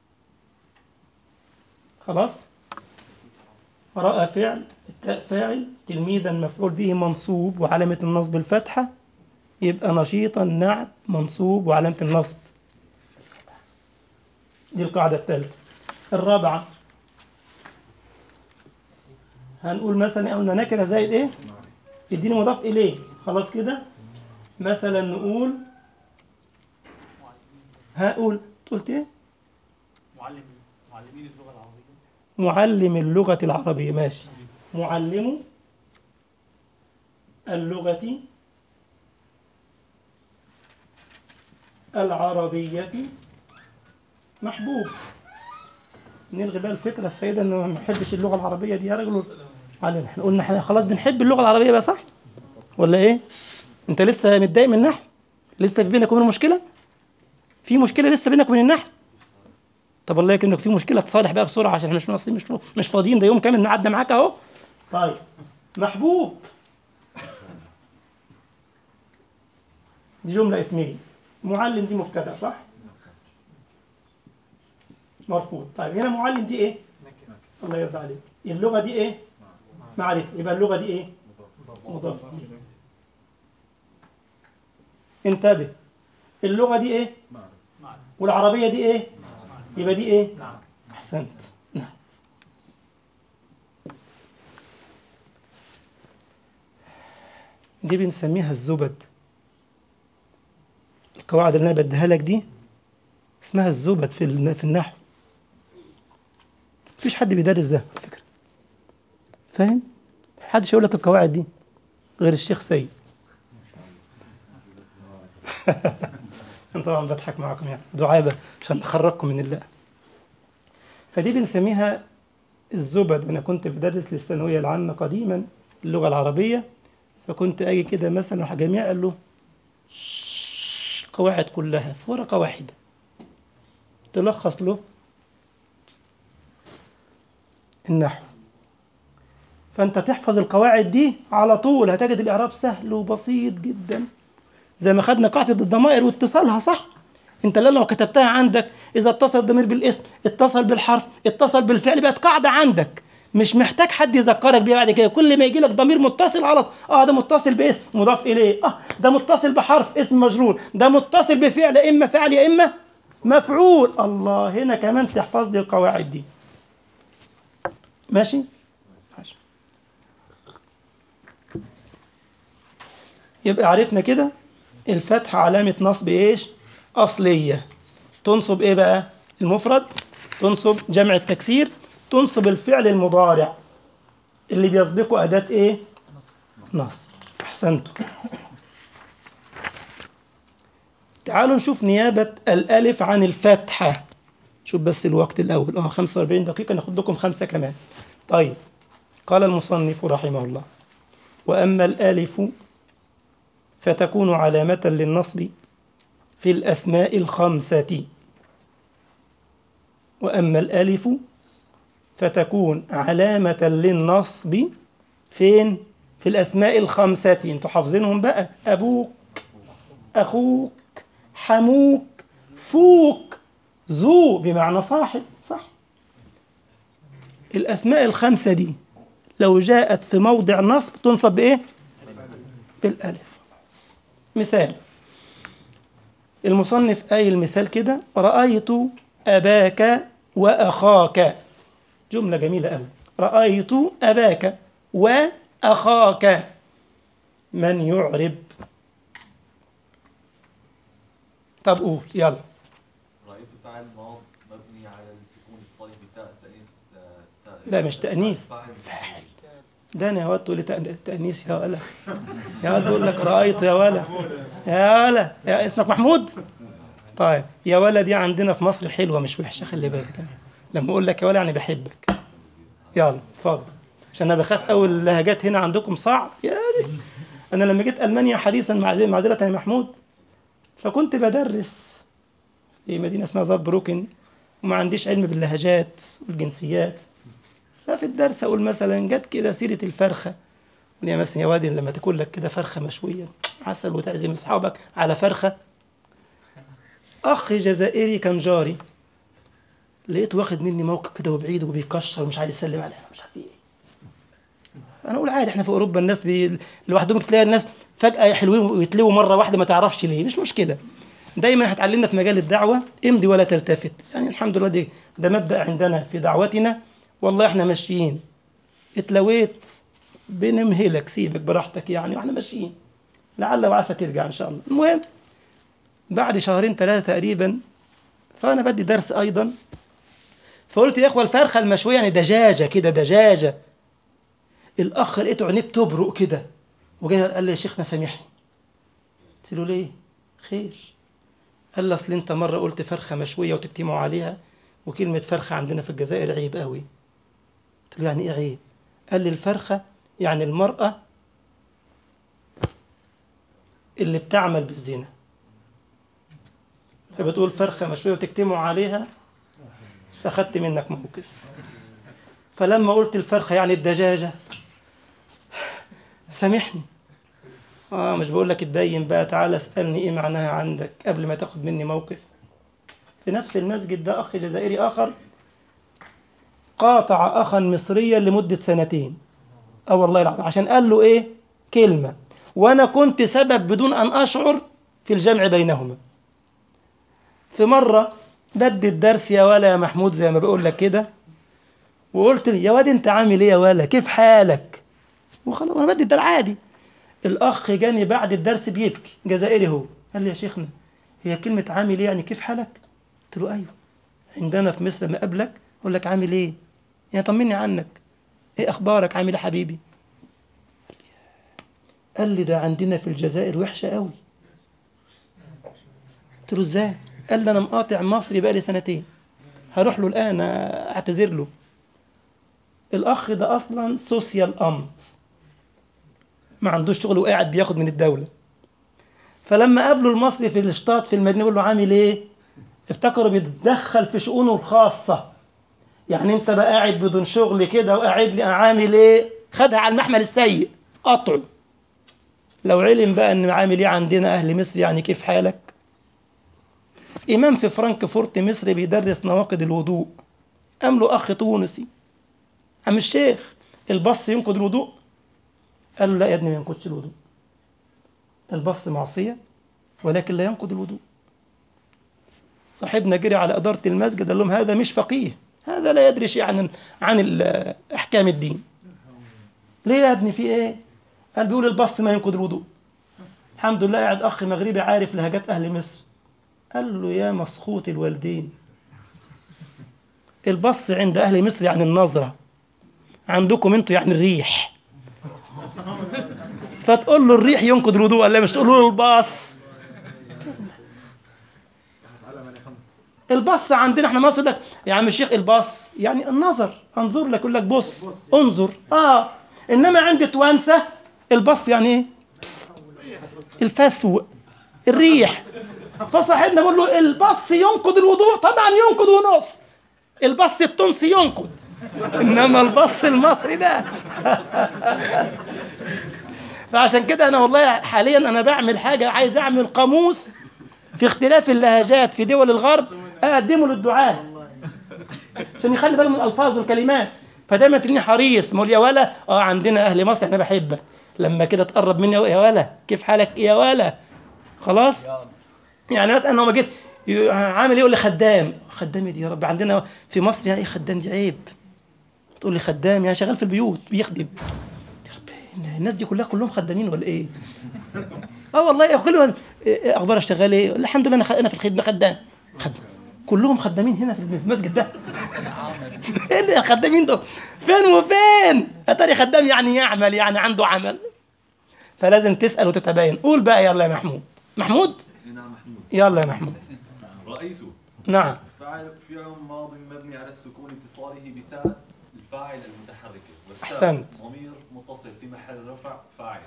خلاص؟ رأى فعل التاء فاعل تلميذا مفعول به منصوب وعلامة النصب الفتحة يبقى نشيطا نعت منصوب وعلامة النصب دي القاعدة الثالثة الرابعة هنقول مثلا قلنا نكرة زائد ايه يديني مضاف اليه خلاص كده مثلا نقول هقول قلت ايه معلم معلمين اللغة العربية معلم اللغة العربية ماشي معلم اللغة العربية محبوب نلغي بقى الفكرة السيدة انه ما بنحبش اللغة العربية دي يا رجل علينا احنا قلنا احنا خلاص بنحب اللغة العربية بقى صح ولا ايه انت لسه متضايق من النحو لسه في بينك وبين مشكلة في مشكلة لسه بينك وبين النحو طب الله يكرمك في مشكلة تصالح بقى بسرعة عشان احنا مش ناقصين مش مش فاضيين ده يوم كامل معدى معاك اهو طيب محبوب دي جملة اسمية معلم دي مبتدأ صح؟ مرفوض طيب هنا معلم دي ايه؟ الله يرضى عليك اللغة دي ايه؟ معرفة يبقى اللغة دي ايه؟ مضاف إليه. انتبه اللغة دي ايه؟ والعربية دي ايه؟ يبقى دي ايه؟ احسنت نعم دي بنسميها الزبد القواعد اللي انا بديها لك دي اسمها الزبد في الن- في النحو مفيش حد بيدرس ده على فكره فاهم محدش يقول لك القواعد دي غير الشيخ سيد أنا طبعا بضحك معاكم يعني دعابة عشان نخرجكم من الله فدي بنسميها الزبد أنا كنت بدرس للثانوية العامة قديما اللغة العربية فكنت أجي كده مثلا راح جميع قال له "شش، القواعد كلها في ورقة واحدة تلخص له النحو فأنت تحفظ القواعد دي على طول هتجد الإعراب سهل وبسيط جدا زي ما خدنا قاعدة الضمائر واتصالها صح انت لا لو كتبتها عندك اذا اتصل الضمير بالاسم اتصل بالحرف اتصل بالفعل بقت قاعدة عندك مش محتاج حد يذكرك بيها بعد كده كل ما يجي لك ضمير متصل على طول. اه ده متصل باسم مضاف اليه اه ده متصل بحرف اسم مجرور ده متصل بفعل يا اما فعل يا اما مفعول الله هنا كمان تحفظ لي القواعد دي ماشي ماشي يبقى عرفنا كده الفتحة علامة نصب ايش؟ أصلية تنصب ايه بقى؟ المفرد تنصب جمع التكسير تنصب الفعل المضارع اللي بيسبقه أداة إيه؟ نصب أحسنتم تعالوا نشوف نيابة الألف عن الفتحة شوف بس الوقت الأول اه 45 دقيقة ناخد لكم خمسة كمان طيب قال المصنف رحمه الله وأما الألف فتكون علامة للنصب في الأسماء الخمسة وأما الألف فتكون علامة للنصب فين؟ في الأسماء الخمسة انتوا حافظينهم بقى أبوك أخوك حموك فوك ذو بمعنى صاحب صح الأسماء الخمسة دي لو جاءت في موضع نصب تنصب بإيه؟ بالألف مثال المصنف قايل المثال كده رأيت أباك وأخاك جملة جميلة أوي رأيت أباك وأخاك من يعرب طب قول يلا رأيت فعل ماض مبني على السكون اتصالي بتاء تأنيث آه، تاء- لا، مش تأنيث. فاعل ده انا يا واد تقول لي تأن- تأنيس يا ولا يا واد بقول لك رأيت يا ولا يا ولا يا اسمك محمود طيب يا ولا دي عندنا في مصر حلوة مش وحشة خلي بالك لما اقول لك يا ولا يعني بحبك يلا اتفضل عشان انا بخاف قوي اللهجات هنا عندكم صعب يا دي انا لما جيت المانيا حديثا معذره معذرة يا محمود فكنت بدرس في مدينة اسمها زاربروكن وما عنديش علم باللهجات والجنسيات ففي الدرس اقول مثلا جت كده سيره الفرخه يا مثلا يا وادي لما تاكل لك كده فرخه مشويه عسل وتعزم اصحابك على فرخه اخ جزائري كان جاري لقيته واخد مني موقف كده وبعيد وبيكشر ومش عايز يسلم عليا مش عارف ايه انا اقول عادي احنا في اوروبا الناس بي... لوحدهم تلاقي الناس فجاه حلوين ويتلووا مره واحده ما تعرفش ليه مش مشكله دايما هتعلمنا في مجال الدعوه امضي ولا تلتفت يعني الحمد لله دي ده مبدا عندنا في دعوتنا والله احنا ماشيين اتلويت بنمهلك سيبك براحتك يعني واحنا ماشيين لعل وعسى ترجع ان شاء الله المهم بعد شهرين ثلاثه تقريبا فانا بدي درس ايضا فقلت يا اخوه الفرخه المشويه يعني دجاجه كده دجاجه الاخ لقيته عينيه بتبرق كده وجاي قال لي يا شيخنا سامحني قلت له ليه خير قال لي اصل انت مره قلت فرخه مشويه وتجتمعوا عليها وكلمه فرخه عندنا في الجزائر عيب قوي قلت له يعني ايه عيب قال لي الفرخه يعني المراه اللي بتعمل بالزنا فبتقول فرخه مشويه وتجتمعوا عليها فاخدت منك موقف فلما قلت الفرخه يعني الدجاجه سامحني اه مش بقول لك اتبين بقى تعالى اسالني ايه معناها عندك قبل ما تاخد مني موقف في نفس المسجد ده اخ جزائري اخر قاطع اخا مصريا لمده سنتين اه والله العظيم عشان قال له ايه كلمه وانا كنت سبب بدون ان اشعر في الجمع بينهما في مره بدي الدرس يا ولا يا محمود زي ما بقول لك كده وقلت لي يا واد انت عامل ايه يا ولا كيف حالك وخلاص انا بدي الدرس عادي الاخ جاني بعد الدرس بيبكي جزائري هو قال لي يا شيخنا هي كلمه عامل ايه يعني كيف حالك قلت له ايوه عندنا في مصر لما اقابلك اقول لك عامل ايه يعني طمني عنك ايه اخبارك عامل ايه حبيبي قال لي ده عندنا في الجزائر وحشه قوي قلت له ازاي قال لي انا مقاطع مصري بقالي سنتين هروح له الان اعتذر له الاخ ده اصلا سوسيال امت ما عندوش شغل وقاعد بياخد من الدوله فلما قابله المصري في الشطاط في المدينه يقول له عامل ايه افتكروا بيتدخل في شؤونه الخاصه يعني انت بقى قاعد بدون شغل كده وقاعد لي عامل ايه خدها على المحمل السيء قطعه لو علم بقى ان عامل ايه عندنا اهل مصر يعني كيف حالك امام في فرانكفورت مصري بيدرس نواقض الوضوء قام له اخ تونسي عم الشيخ البص ينقض الوضوء قال له لا يا ابني ما ينقضش الوضوء البص معصيه ولكن لا ينقض الوضوء صاحبنا جري على إدارة المسجد قال لهم هذا مش فقيه هذا لا يدري شيء عن عن ال- أحكام الدين ليه يا ابني في إيه؟ قال بيقول البص ما ينقض الوضوء الحمد لله قاعد أخ مغربي عارف لهجات أهل مصر قال له يا مسخوط الوالدين البص عند أهل مصر يعني النظرة عندكم انتوا يعني الريح فتقول له الريح ينقض الوضوء ولا مش تقول له الباص البص عندنا احنا مصر لك يا عم الشيخ البص يعني النظر انظر لك يقول لك بص انظر اه انما عند توانسه البص يعني ايه بس. الفسو الريح فصاحبنا بقول له البص ينقض الوضوء طبعا ينقض ونص البص التونسي ينقض انما البص المصري لا فعشان كده انا والله حاليا انا بعمل حاجه عايز اعمل قاموس في اختلاف اللهجات في دول الغرب اقدمه للدعاء عشان يخلي باله من الالفاظ والكلمات فدايما تلاقيني حريص ما اقول يا ولا اه عندنا اهل مصر احنا بحبك لما كده تقرب مني أقول يا ولا كيف حالك يا ولا خلاص يعني مثلا لو ما جيت ي- عامل ايه يقول لي خدام خدام إيه دي يا رب عندنا في مصر يعني ايه خدام دي عيب تقول لي خدام يعني شغال في البيوت بيخدم يا رب الناس دي كلها كلهم خدامين ولا ايه اه والله كل ما إيه اخبارك شغال ايه الحمد لله انا خ- انا في الخدمه خدام خدام كلهم خدامين هنا في المسجد ده ايه اللي خدامين دول فين وفين اتاري خدام يعني يعمل يعني عنده عمل فلازم تسال وتتباين قول بقى يلا يا محمود محمود نعم محمود يلا يا محمود رأيت نعم فاعل فعل ماض مبني على السكون اتصاله بتاء الفاعل المتحركة والتاء أحسنت. ضمير متصل في محل رفع فاعل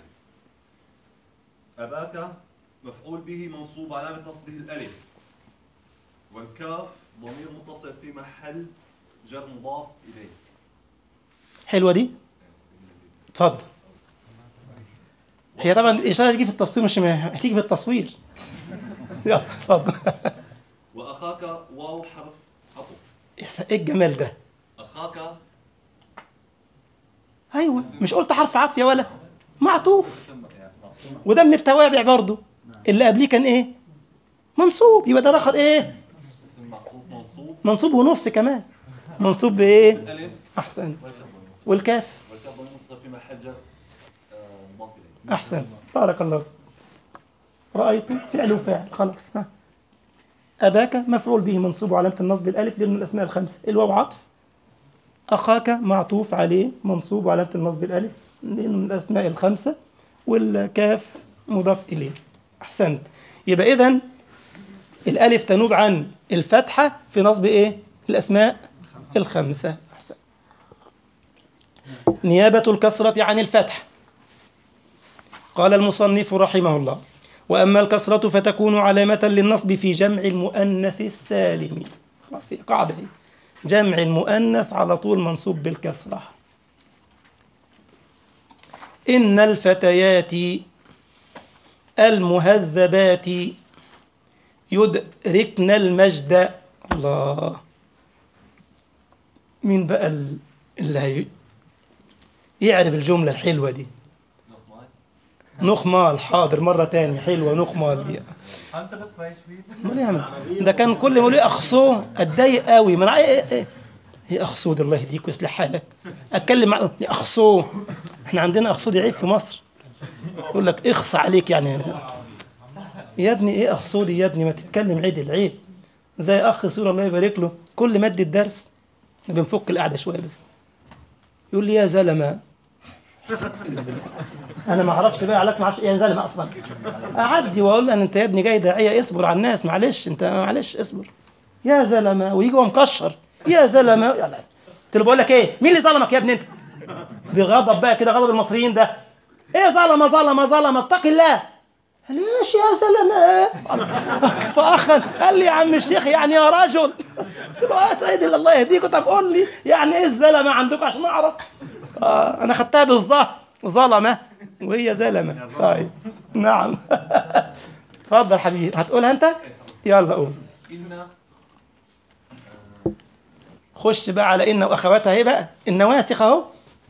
أباك مفعول به منصوب علامة نصبه الألف والكاف ضمير متصل في محل جر مضاف إليه حلوه دي اتفضل هي طبعا الاشاره تيجي في التصوير مش هتيجي في التصوير يلا اتفضل وأخاك واو حرف عطف يا سا- ايه الجمال ده أخاك ايوه مش قلت حرف عطف يا ولا معطوف اسم يعني معصوم. وده من التوابع برضو اللي قبليه كان ايه منصوب يبقى ده الاخر ايه اسم معطوف منصوب منصوب ونص كمان منصوب بايه الألف احسن وليس ضمير متصل. والكاف والكاف ضمير متصل في محل جر آه، مضاف إليه احسن بارك الله فيك. رايت فعل وفاعل خلاص ها اباك مفعول به منصوب وعلامه النصب الالف لانه من الاسماء الخمسه الواو عطف اخاك معطوف عليه منصوب وعلامه النصب الالف لانه من الاسماء الخمسه والكاف مضاف اليه احسنت يبقى اذا الالف تنوب عن الفتحه في نصب ايه الاسماء الخمسه احسن نيابه الكسره عن الفتح قال المصنف رحمه الله وأما الكسرة فتكون علامة للنصب في جمع المؤنث السالم خلاص هي قاعدة هي جمع المؤنث على طول منصوب بالكسرة إن الفتيات المهذبات يدركن المجد الله مين بقى ال- اللي هي يعرف الجملة الحلوة دي نقمة نخمال حاضر مرة تانية حلوة نخمال دي انت بس ما فيه امال إيه يا عم؟ ده كان كل ما يقول لي اخصوه اتضايق قوي ما انا ايه ايه ايه ايه اخصود الله يهديك ويصلح حالك اتكلم معاه يا اخصوه احنا عندنا اخصود عيب في مصر يقول لك اخص عليك يعني يا ابني ايه اخصودي يا ابني ما تتكلم عدل عيب زي اخ سورة الله يبارك له كل ما ادي الدرس احنا بنفك القعده شويه بس يقول لي يا زلمه انا ما اعرفش بقى علاقه ما اعرفش ايه يا زلمه اصلا اعدي واقول له انت يا ابني جاي داعيه اصبر على الناس معلش انت معلش اصبر يا زلمه ويجي هو مكشر يا زلمه يلا قلت له بقول لك ايه مين اللي ظلمك يا ابني انت بغضب بقى كده غضب المصريين ده ايه ظلم ظلم ظلم اتق الله قال لي ايش يا زلمه فاخذ قال لي يا عم الشيخ يعني يا رجل قلت له اسعد الله يهديك طب قول لي يعني ايه الزلمه عندكم عشان اعرف آه انا خدتها بالظهر ظلمه وهي زلمه طيب نعم اتفضل حبيبي هتقولها انت يلا قول إن خش بقى على ان واخواتها ايه بقى النواسخ اهو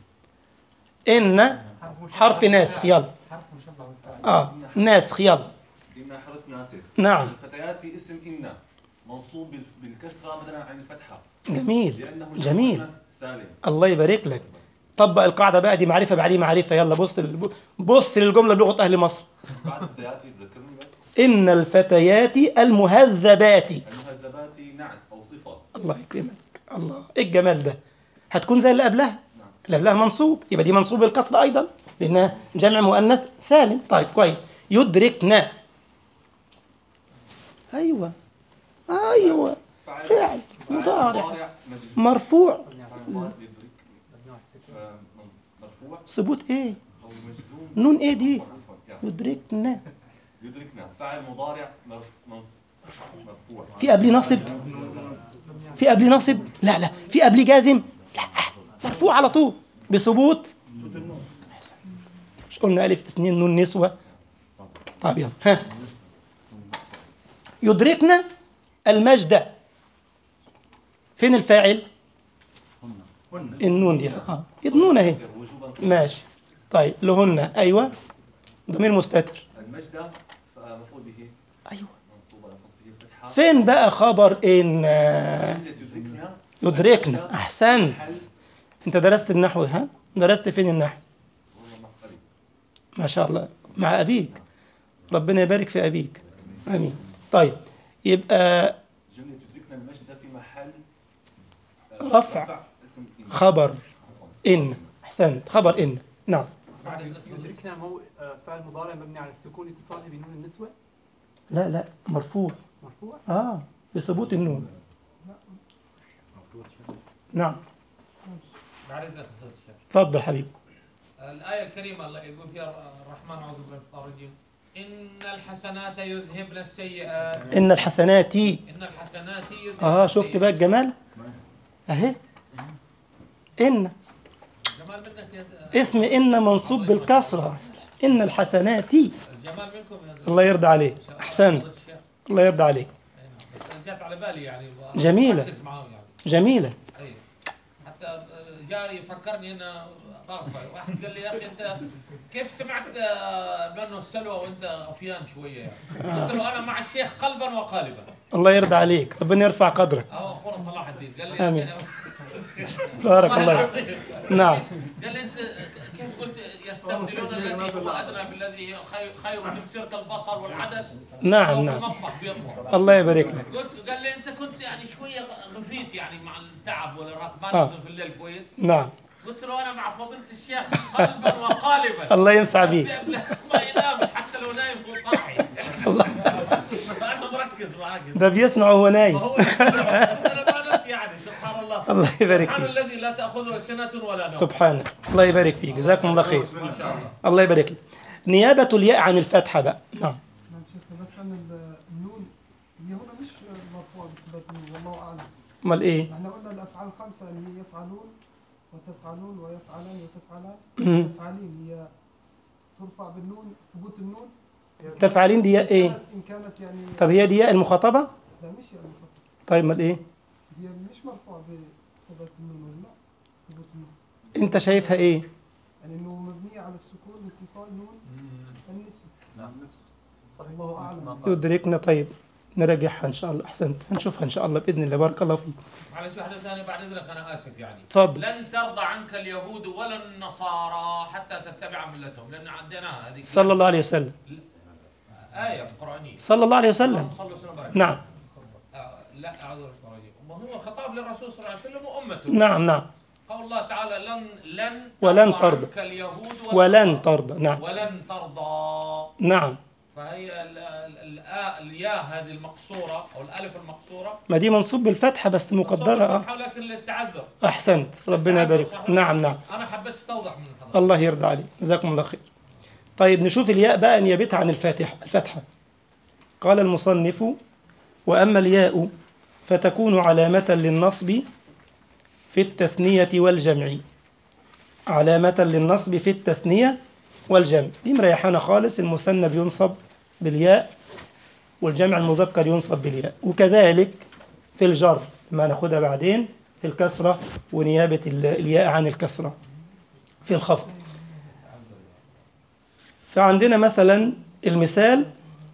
ان حرف ناسخ يلا حرف مشبه بالفعل اه ناسخ يلا إن حرف ناسخ نعم الفتيات اسم إن منصوب بال- بالكسرة بدلا عن الفتحة جميل لأنه جميل مؤنث سالم الله يبارك لك طبق القاعده بقى دي معرفه بعديه معرفه يلا بص لل- بص للجمله بلغه اهل مصر بعد الفتيات تذكرني بس ان الفتيات المهذبات المهذبات نعت أو صفة الله يكرمك الله ايه الجمال ده هتكون زي اللي قبلها اللي قبلها منصوب يبقى دي منصوب بالكسر ايضا لانها جمع مؤنث سالم طيب كويس يدركنا ايوه ايوه فعل مضارع مجزوم مرفوع فعل مضارع يدرك آه، مرفوع ثبوت ايه او مجزوم نون ايه دي عفواً، يعني يدركنا يدركنا فاعل مضارع مرف- منص- مرفوع في قبليه ناصب في قبليه ناصب لا لا في قبليه جازم لا مرفوع على طول بثبوت أحسنت. مش قلنا الف اثنين نون نسوه طيب يلا ها يدركنا المجد فين الفاعل النون دي اه النون اهي وجوبا ماشي طيب لهن ايوه ضمير مستتر المجد مفعول به ايوه منصوب على نصبه الفتحه فين بقى خبر ان جملة يدركنا يدركنا احسنت انت درست النحو ها درست فين النحو والله ما قريب ما شاء الله مع ابيك ربنا يبارك في ابيك امين طيب يبقى جملة يدركنا المجد في محل آه، رفع. اسم إن. خبر عفواً. ان احسنت خبر ان نعم يدركنا مو آه، فعل مضارع مبني على السكون اتصاله بنون النسوة لا لا مرفوع مرفوع اه بثبوت النون نعم بعد اذنك استاذ الشيخ تفضل حبيبي الآية الكريمة الله يقول فيها الرحمن أعوذ بالله من الشيطان الرجيم إن الحسنات يذهبن السيئات ان الحسنات إن الحسنات يذهبن اه شفت السيئات. بقى الجمال اهي ان جمال منك يا اسم ان منصوب بالكسره ان الحسنات الجمال منكم يا الله يرضى عليك احسنت فضيلة الشيخ. الله يرضى عليك أي نعم. بس جات على بالي يعني جميلة. ركز معاهم يعني جميله أي حتى جاري فكرني أنا غلطة واحد قال لي يا أخي أنت كيف سمعت آه، منه السلوى وأنت غفيان شوية يعني قلت له أنا مع الشيخ قلبا وقالبا الله يرضى عليك ربنا يرفع قدرك أهو أخونا صلاح الدين قال لي آمين. بارك الله فيك. نعم قال لي انت كيف قلت يستبدلون الذي هو ادنى بالذي هو خير خير من سيره البصر والعدس نعم، وهو نعم. في المطبخ بيطبخ الله يبارك لك قلت قال لي انت كنت يعني شويه غفيت يعني مع التعب والارهاق ما آه. تنام في الليل كويس نعم قلت له انا مع فضيله الشيخ قلبا وقالبا الله ينفع بيك ما ينامش حتى لو نايم هو صاحي الله انا مركز معاك ده بيسمع وهو نايم فهو بس انا ما نمت يعني سبحان الله الله يبارك سبحان فيك الذي لا تاخذه سنه ولا نوم سبحانه الله يبارك فيك جزاكم الله خير ما شاء الله الله يبارك لك نيابة الياء عن الفتحة بقى نعم نعم شيخنا بس أنا ال- النون هي هنا مش مرفوعة بثبات النون والله أعلم امال ايه احنا قلنا الأفعال الخمسة اللي هي يفعلون وتفعلون ويفعلان وتفعلان مم. تفعلين هي ترفع بالنون ثبوت النون تفعلين دي ياء ايه إن كانت يعني طب هي دي ياء المخاطبة لا مش يعني مخففة. طيب امال ايه هي مش مرفوعة بثبات النون ولا لا ثبوت النون انت شايفها ايه يعني إنه مبنية على السكون لاتصال نون النسب نعم نسبة صحيح الله أعلم يدركنا طيب نراجعها ان شاء الله احسنت هنشوفها ان شاء الله باذن الله بارك الله فيك معلش واحدة ثانية بعد إذنك أنا آسف يعني تفضل لن ترضى عنك اليهود ولا النصارى حتى تتبع ملتهم لأن عندنا هذه صلى الله عليه وسلم آية قرآنية صلى الله عليه وسلم اللهم صل وسلم وبارك. نعم آه، لا أعوذ بالله من الشيطان الرجيم. وهو خطاب للرسول صلى الله عليه وسلم وأمته نعم نعم قول الله تعالى لن لن ولن ترضى. عنك اليهود ولن النصارى. ترضى نعم ولن ترضى نعم فهي ال- ال- الآ- الياء هذه المقصورة أو الألف المقصورة ما دي منصوب بالفتحة بس مقدرة اه فتحة لكن للتعذر احسنت ربنا يبارك فيك. نعم نعم أنا حبيت استوضح من حضرتك الله يرضى عليك جزاكم الله خير طيب نشوف الياء بقى نيابتها عن الفاتحة الفتحة قال المصنف وأما الياء فتكون علامة للنصب في التثنية والجمع علامة للنصب في التثنية والجمع دي مريحانة خالص المثنى بينصب بالياء والجمع المذكر ينصب بالياء وكذلك في الجر ما ناخدها بعدين في الكسرة ونيابة ال- الياء عن الكسرة في الخفض فعندنا مثلا المثال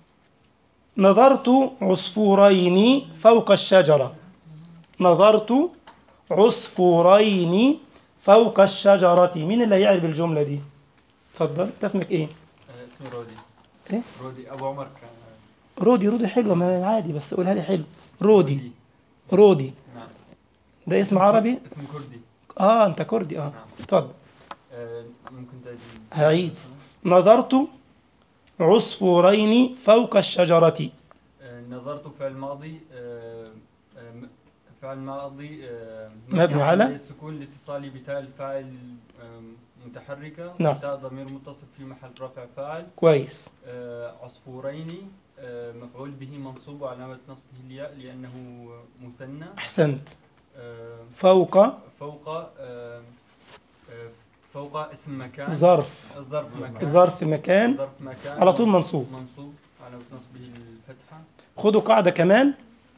نظرت عصفورين فوق الشجرة نظرت عصفورين فوق الشجرة مين اللي هيعرف الجملة دي اتفضل انت اسمك ايه اسمي رودي إيه؟ رودي ابو عمر كان رودي رودي حلوة ما عادي بس قولها لي حلو رودي رودي نعم ده اسم عربي اسم كردي اه انت كردي اه نعم اتفضل آه، ممكن تعيد هعيد نظرت عصفورين فوق الشجرة آه، نظرت فعل ماضي آه، آه، م- فعل ماضي آه، مبني على؟ السكون لاتصالي بتاء الفاعل آه، متحركة نعم. تاء ضمير متصل في محل رفع فاعل كويس آه، عصفورين آه، مفعول به منصوب وعلامة نصبه الياء لأنه مثنى أحسنت آه، فوق فوق آه، آه، فوق اسم مكان ظرف ظرف مكان ظرف مكان ظرف مكان على طول منصوب منصوب علامة نصبه الفتحة خدوا قاعدة كمان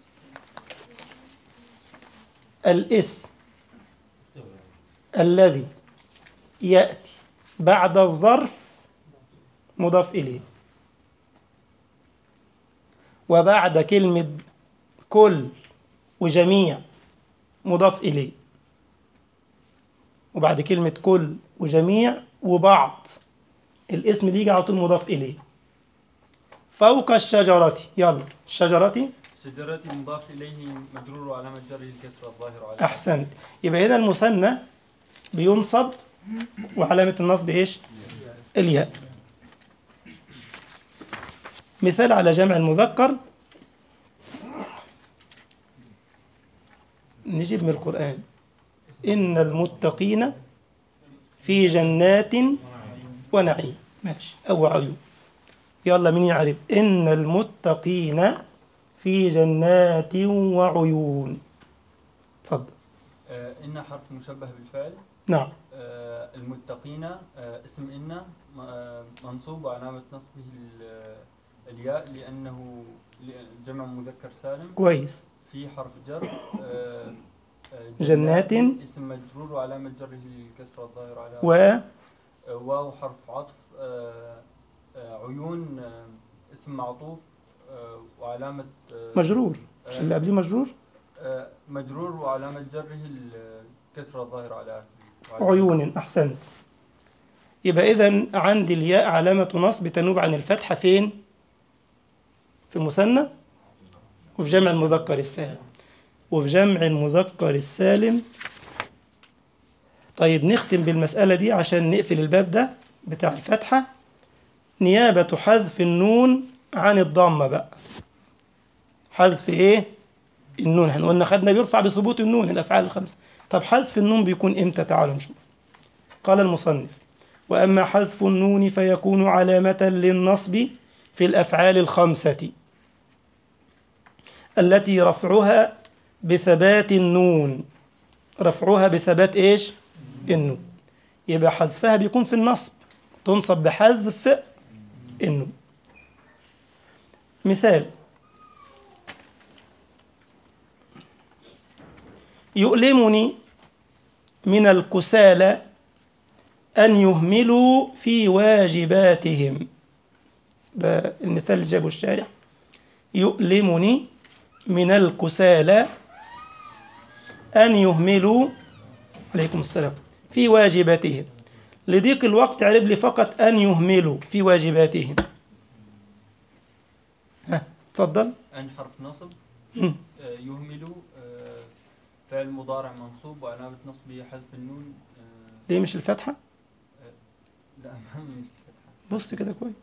الاسم الذي يأتي بعد الظرف مضاف إليه وبعد كلمة كل وجميع مضاف إليه وبعد كلمة كل وجميع وبعض الاسم اللي يجي على طول مضاف إليه فوق الشجرة يلا الشجرة شجرة مضاف إليه مجرور وعلامة جره الكسرة الظاهرة على أحسنت يبقى هنا المثنى بينصب وعلامة النصب إيش الياء مثال على جمع المذكر نجيب من القرآن إن المتقين في جنات ونعيم ماشي أو عيون يلا مين يعرف إن المتقين في جنات وعيون تفضل آه، إن حرف مشبه بالفعل نعم آه، المتقين آه، اسم إن م- آه، منصوب وعلامة نصبه ال- الياء لأنه ل- جمع مذكر سالم كويس في حرف جر آه، آه، جنات. اسم مجرور وعلامة جره الكسرة الظاهرة على و آه، واو حرف عطف آه، آه، عيون آه، اسم معطوف آه، وعلامة آه، مجرور مش اللي قبليه مجرور آه، مجرور وعلامة جره الكسرة الظاهرة على آخره. وعلامة- عيون أحسنت يبقى إذا عندي الياء علامة نصب تنوب عن الفتحة فين؟ في المثنى وفي جمع المذكر السالم وفي جمع المذكر السالم طيب نختم بالمسألة دي عشان نقفل الباب ده بتاع الفتحة نيابة حذف النون عن الضمة بقى حذف ايه؟ النون احنا قلنا خدنا بيرفع بثبوت النون الأفعال الخمسة طب حذف النون بيكون امتى تعالوا نشوف قال المصنف وأما حذف النون فيكون علامة للنصب في الأفعال الخمسة التي رفعها بثبات النون رفعها بثبات ايش النون يبقى حذفها بيكون في النصب تنصب بحذف النون مثال يؤلمني من الكسالى أن يهملوا في واجباتهم ده المثال اللي جابه الشارع يؤلمني من الكسالى أن يهملوا عليكم السلام في واجباتهم لضيق الوقت عرب لي فقط أن يهملوا في واجباتهم ها تفضل أن حرف نصب مم. آه، يهمل آه، فعل مضارع منصوب وعلامة نصبه حذف النون آه، ليه مش الفتحة لا ما مش فتحة بص كده كويس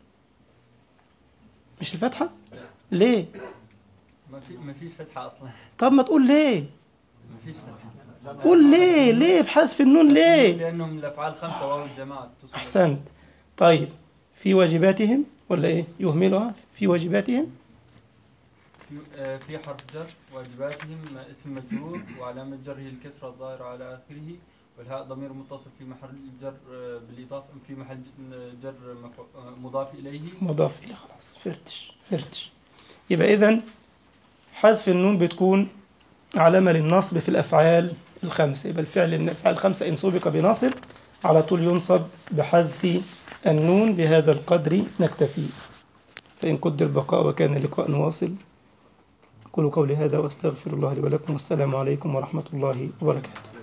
مش الفتحة ليه ما في ما فيش فتحة أصلا طب ما تقول ليه ما فيش فتحة قول ليه ليه بحذف النون ليه لأنه من الأفعال خمسة واو الجماعة تصل- أحسنت طيب في واجباتهم ولا إيه يهملها في واجباتهم في آه، في حرف جر واجباتهم اسم مجرور وعلامة جره الكسرة الظاهرة على آخره والهاء ضمير متصل في محل جر آه، بالإضافة في محل ج- جر مفع- آه، مضاف إليه مضاف إليه خلاص فرتش فرتش يبقى إذا حذف النون بتكون علامة للنصب في الأفعال الخمسة يبقى الفعل من الأفعال الخمسة إن سبق بناصب على طول ينصب بحذف النون بهذا القدر نكتفي فإن قدر البقاء وكان اللقاء واصل أقول قولي هذا وأستغفر الله لي ولكم والسلام عليكم ورحمة الله وبركاته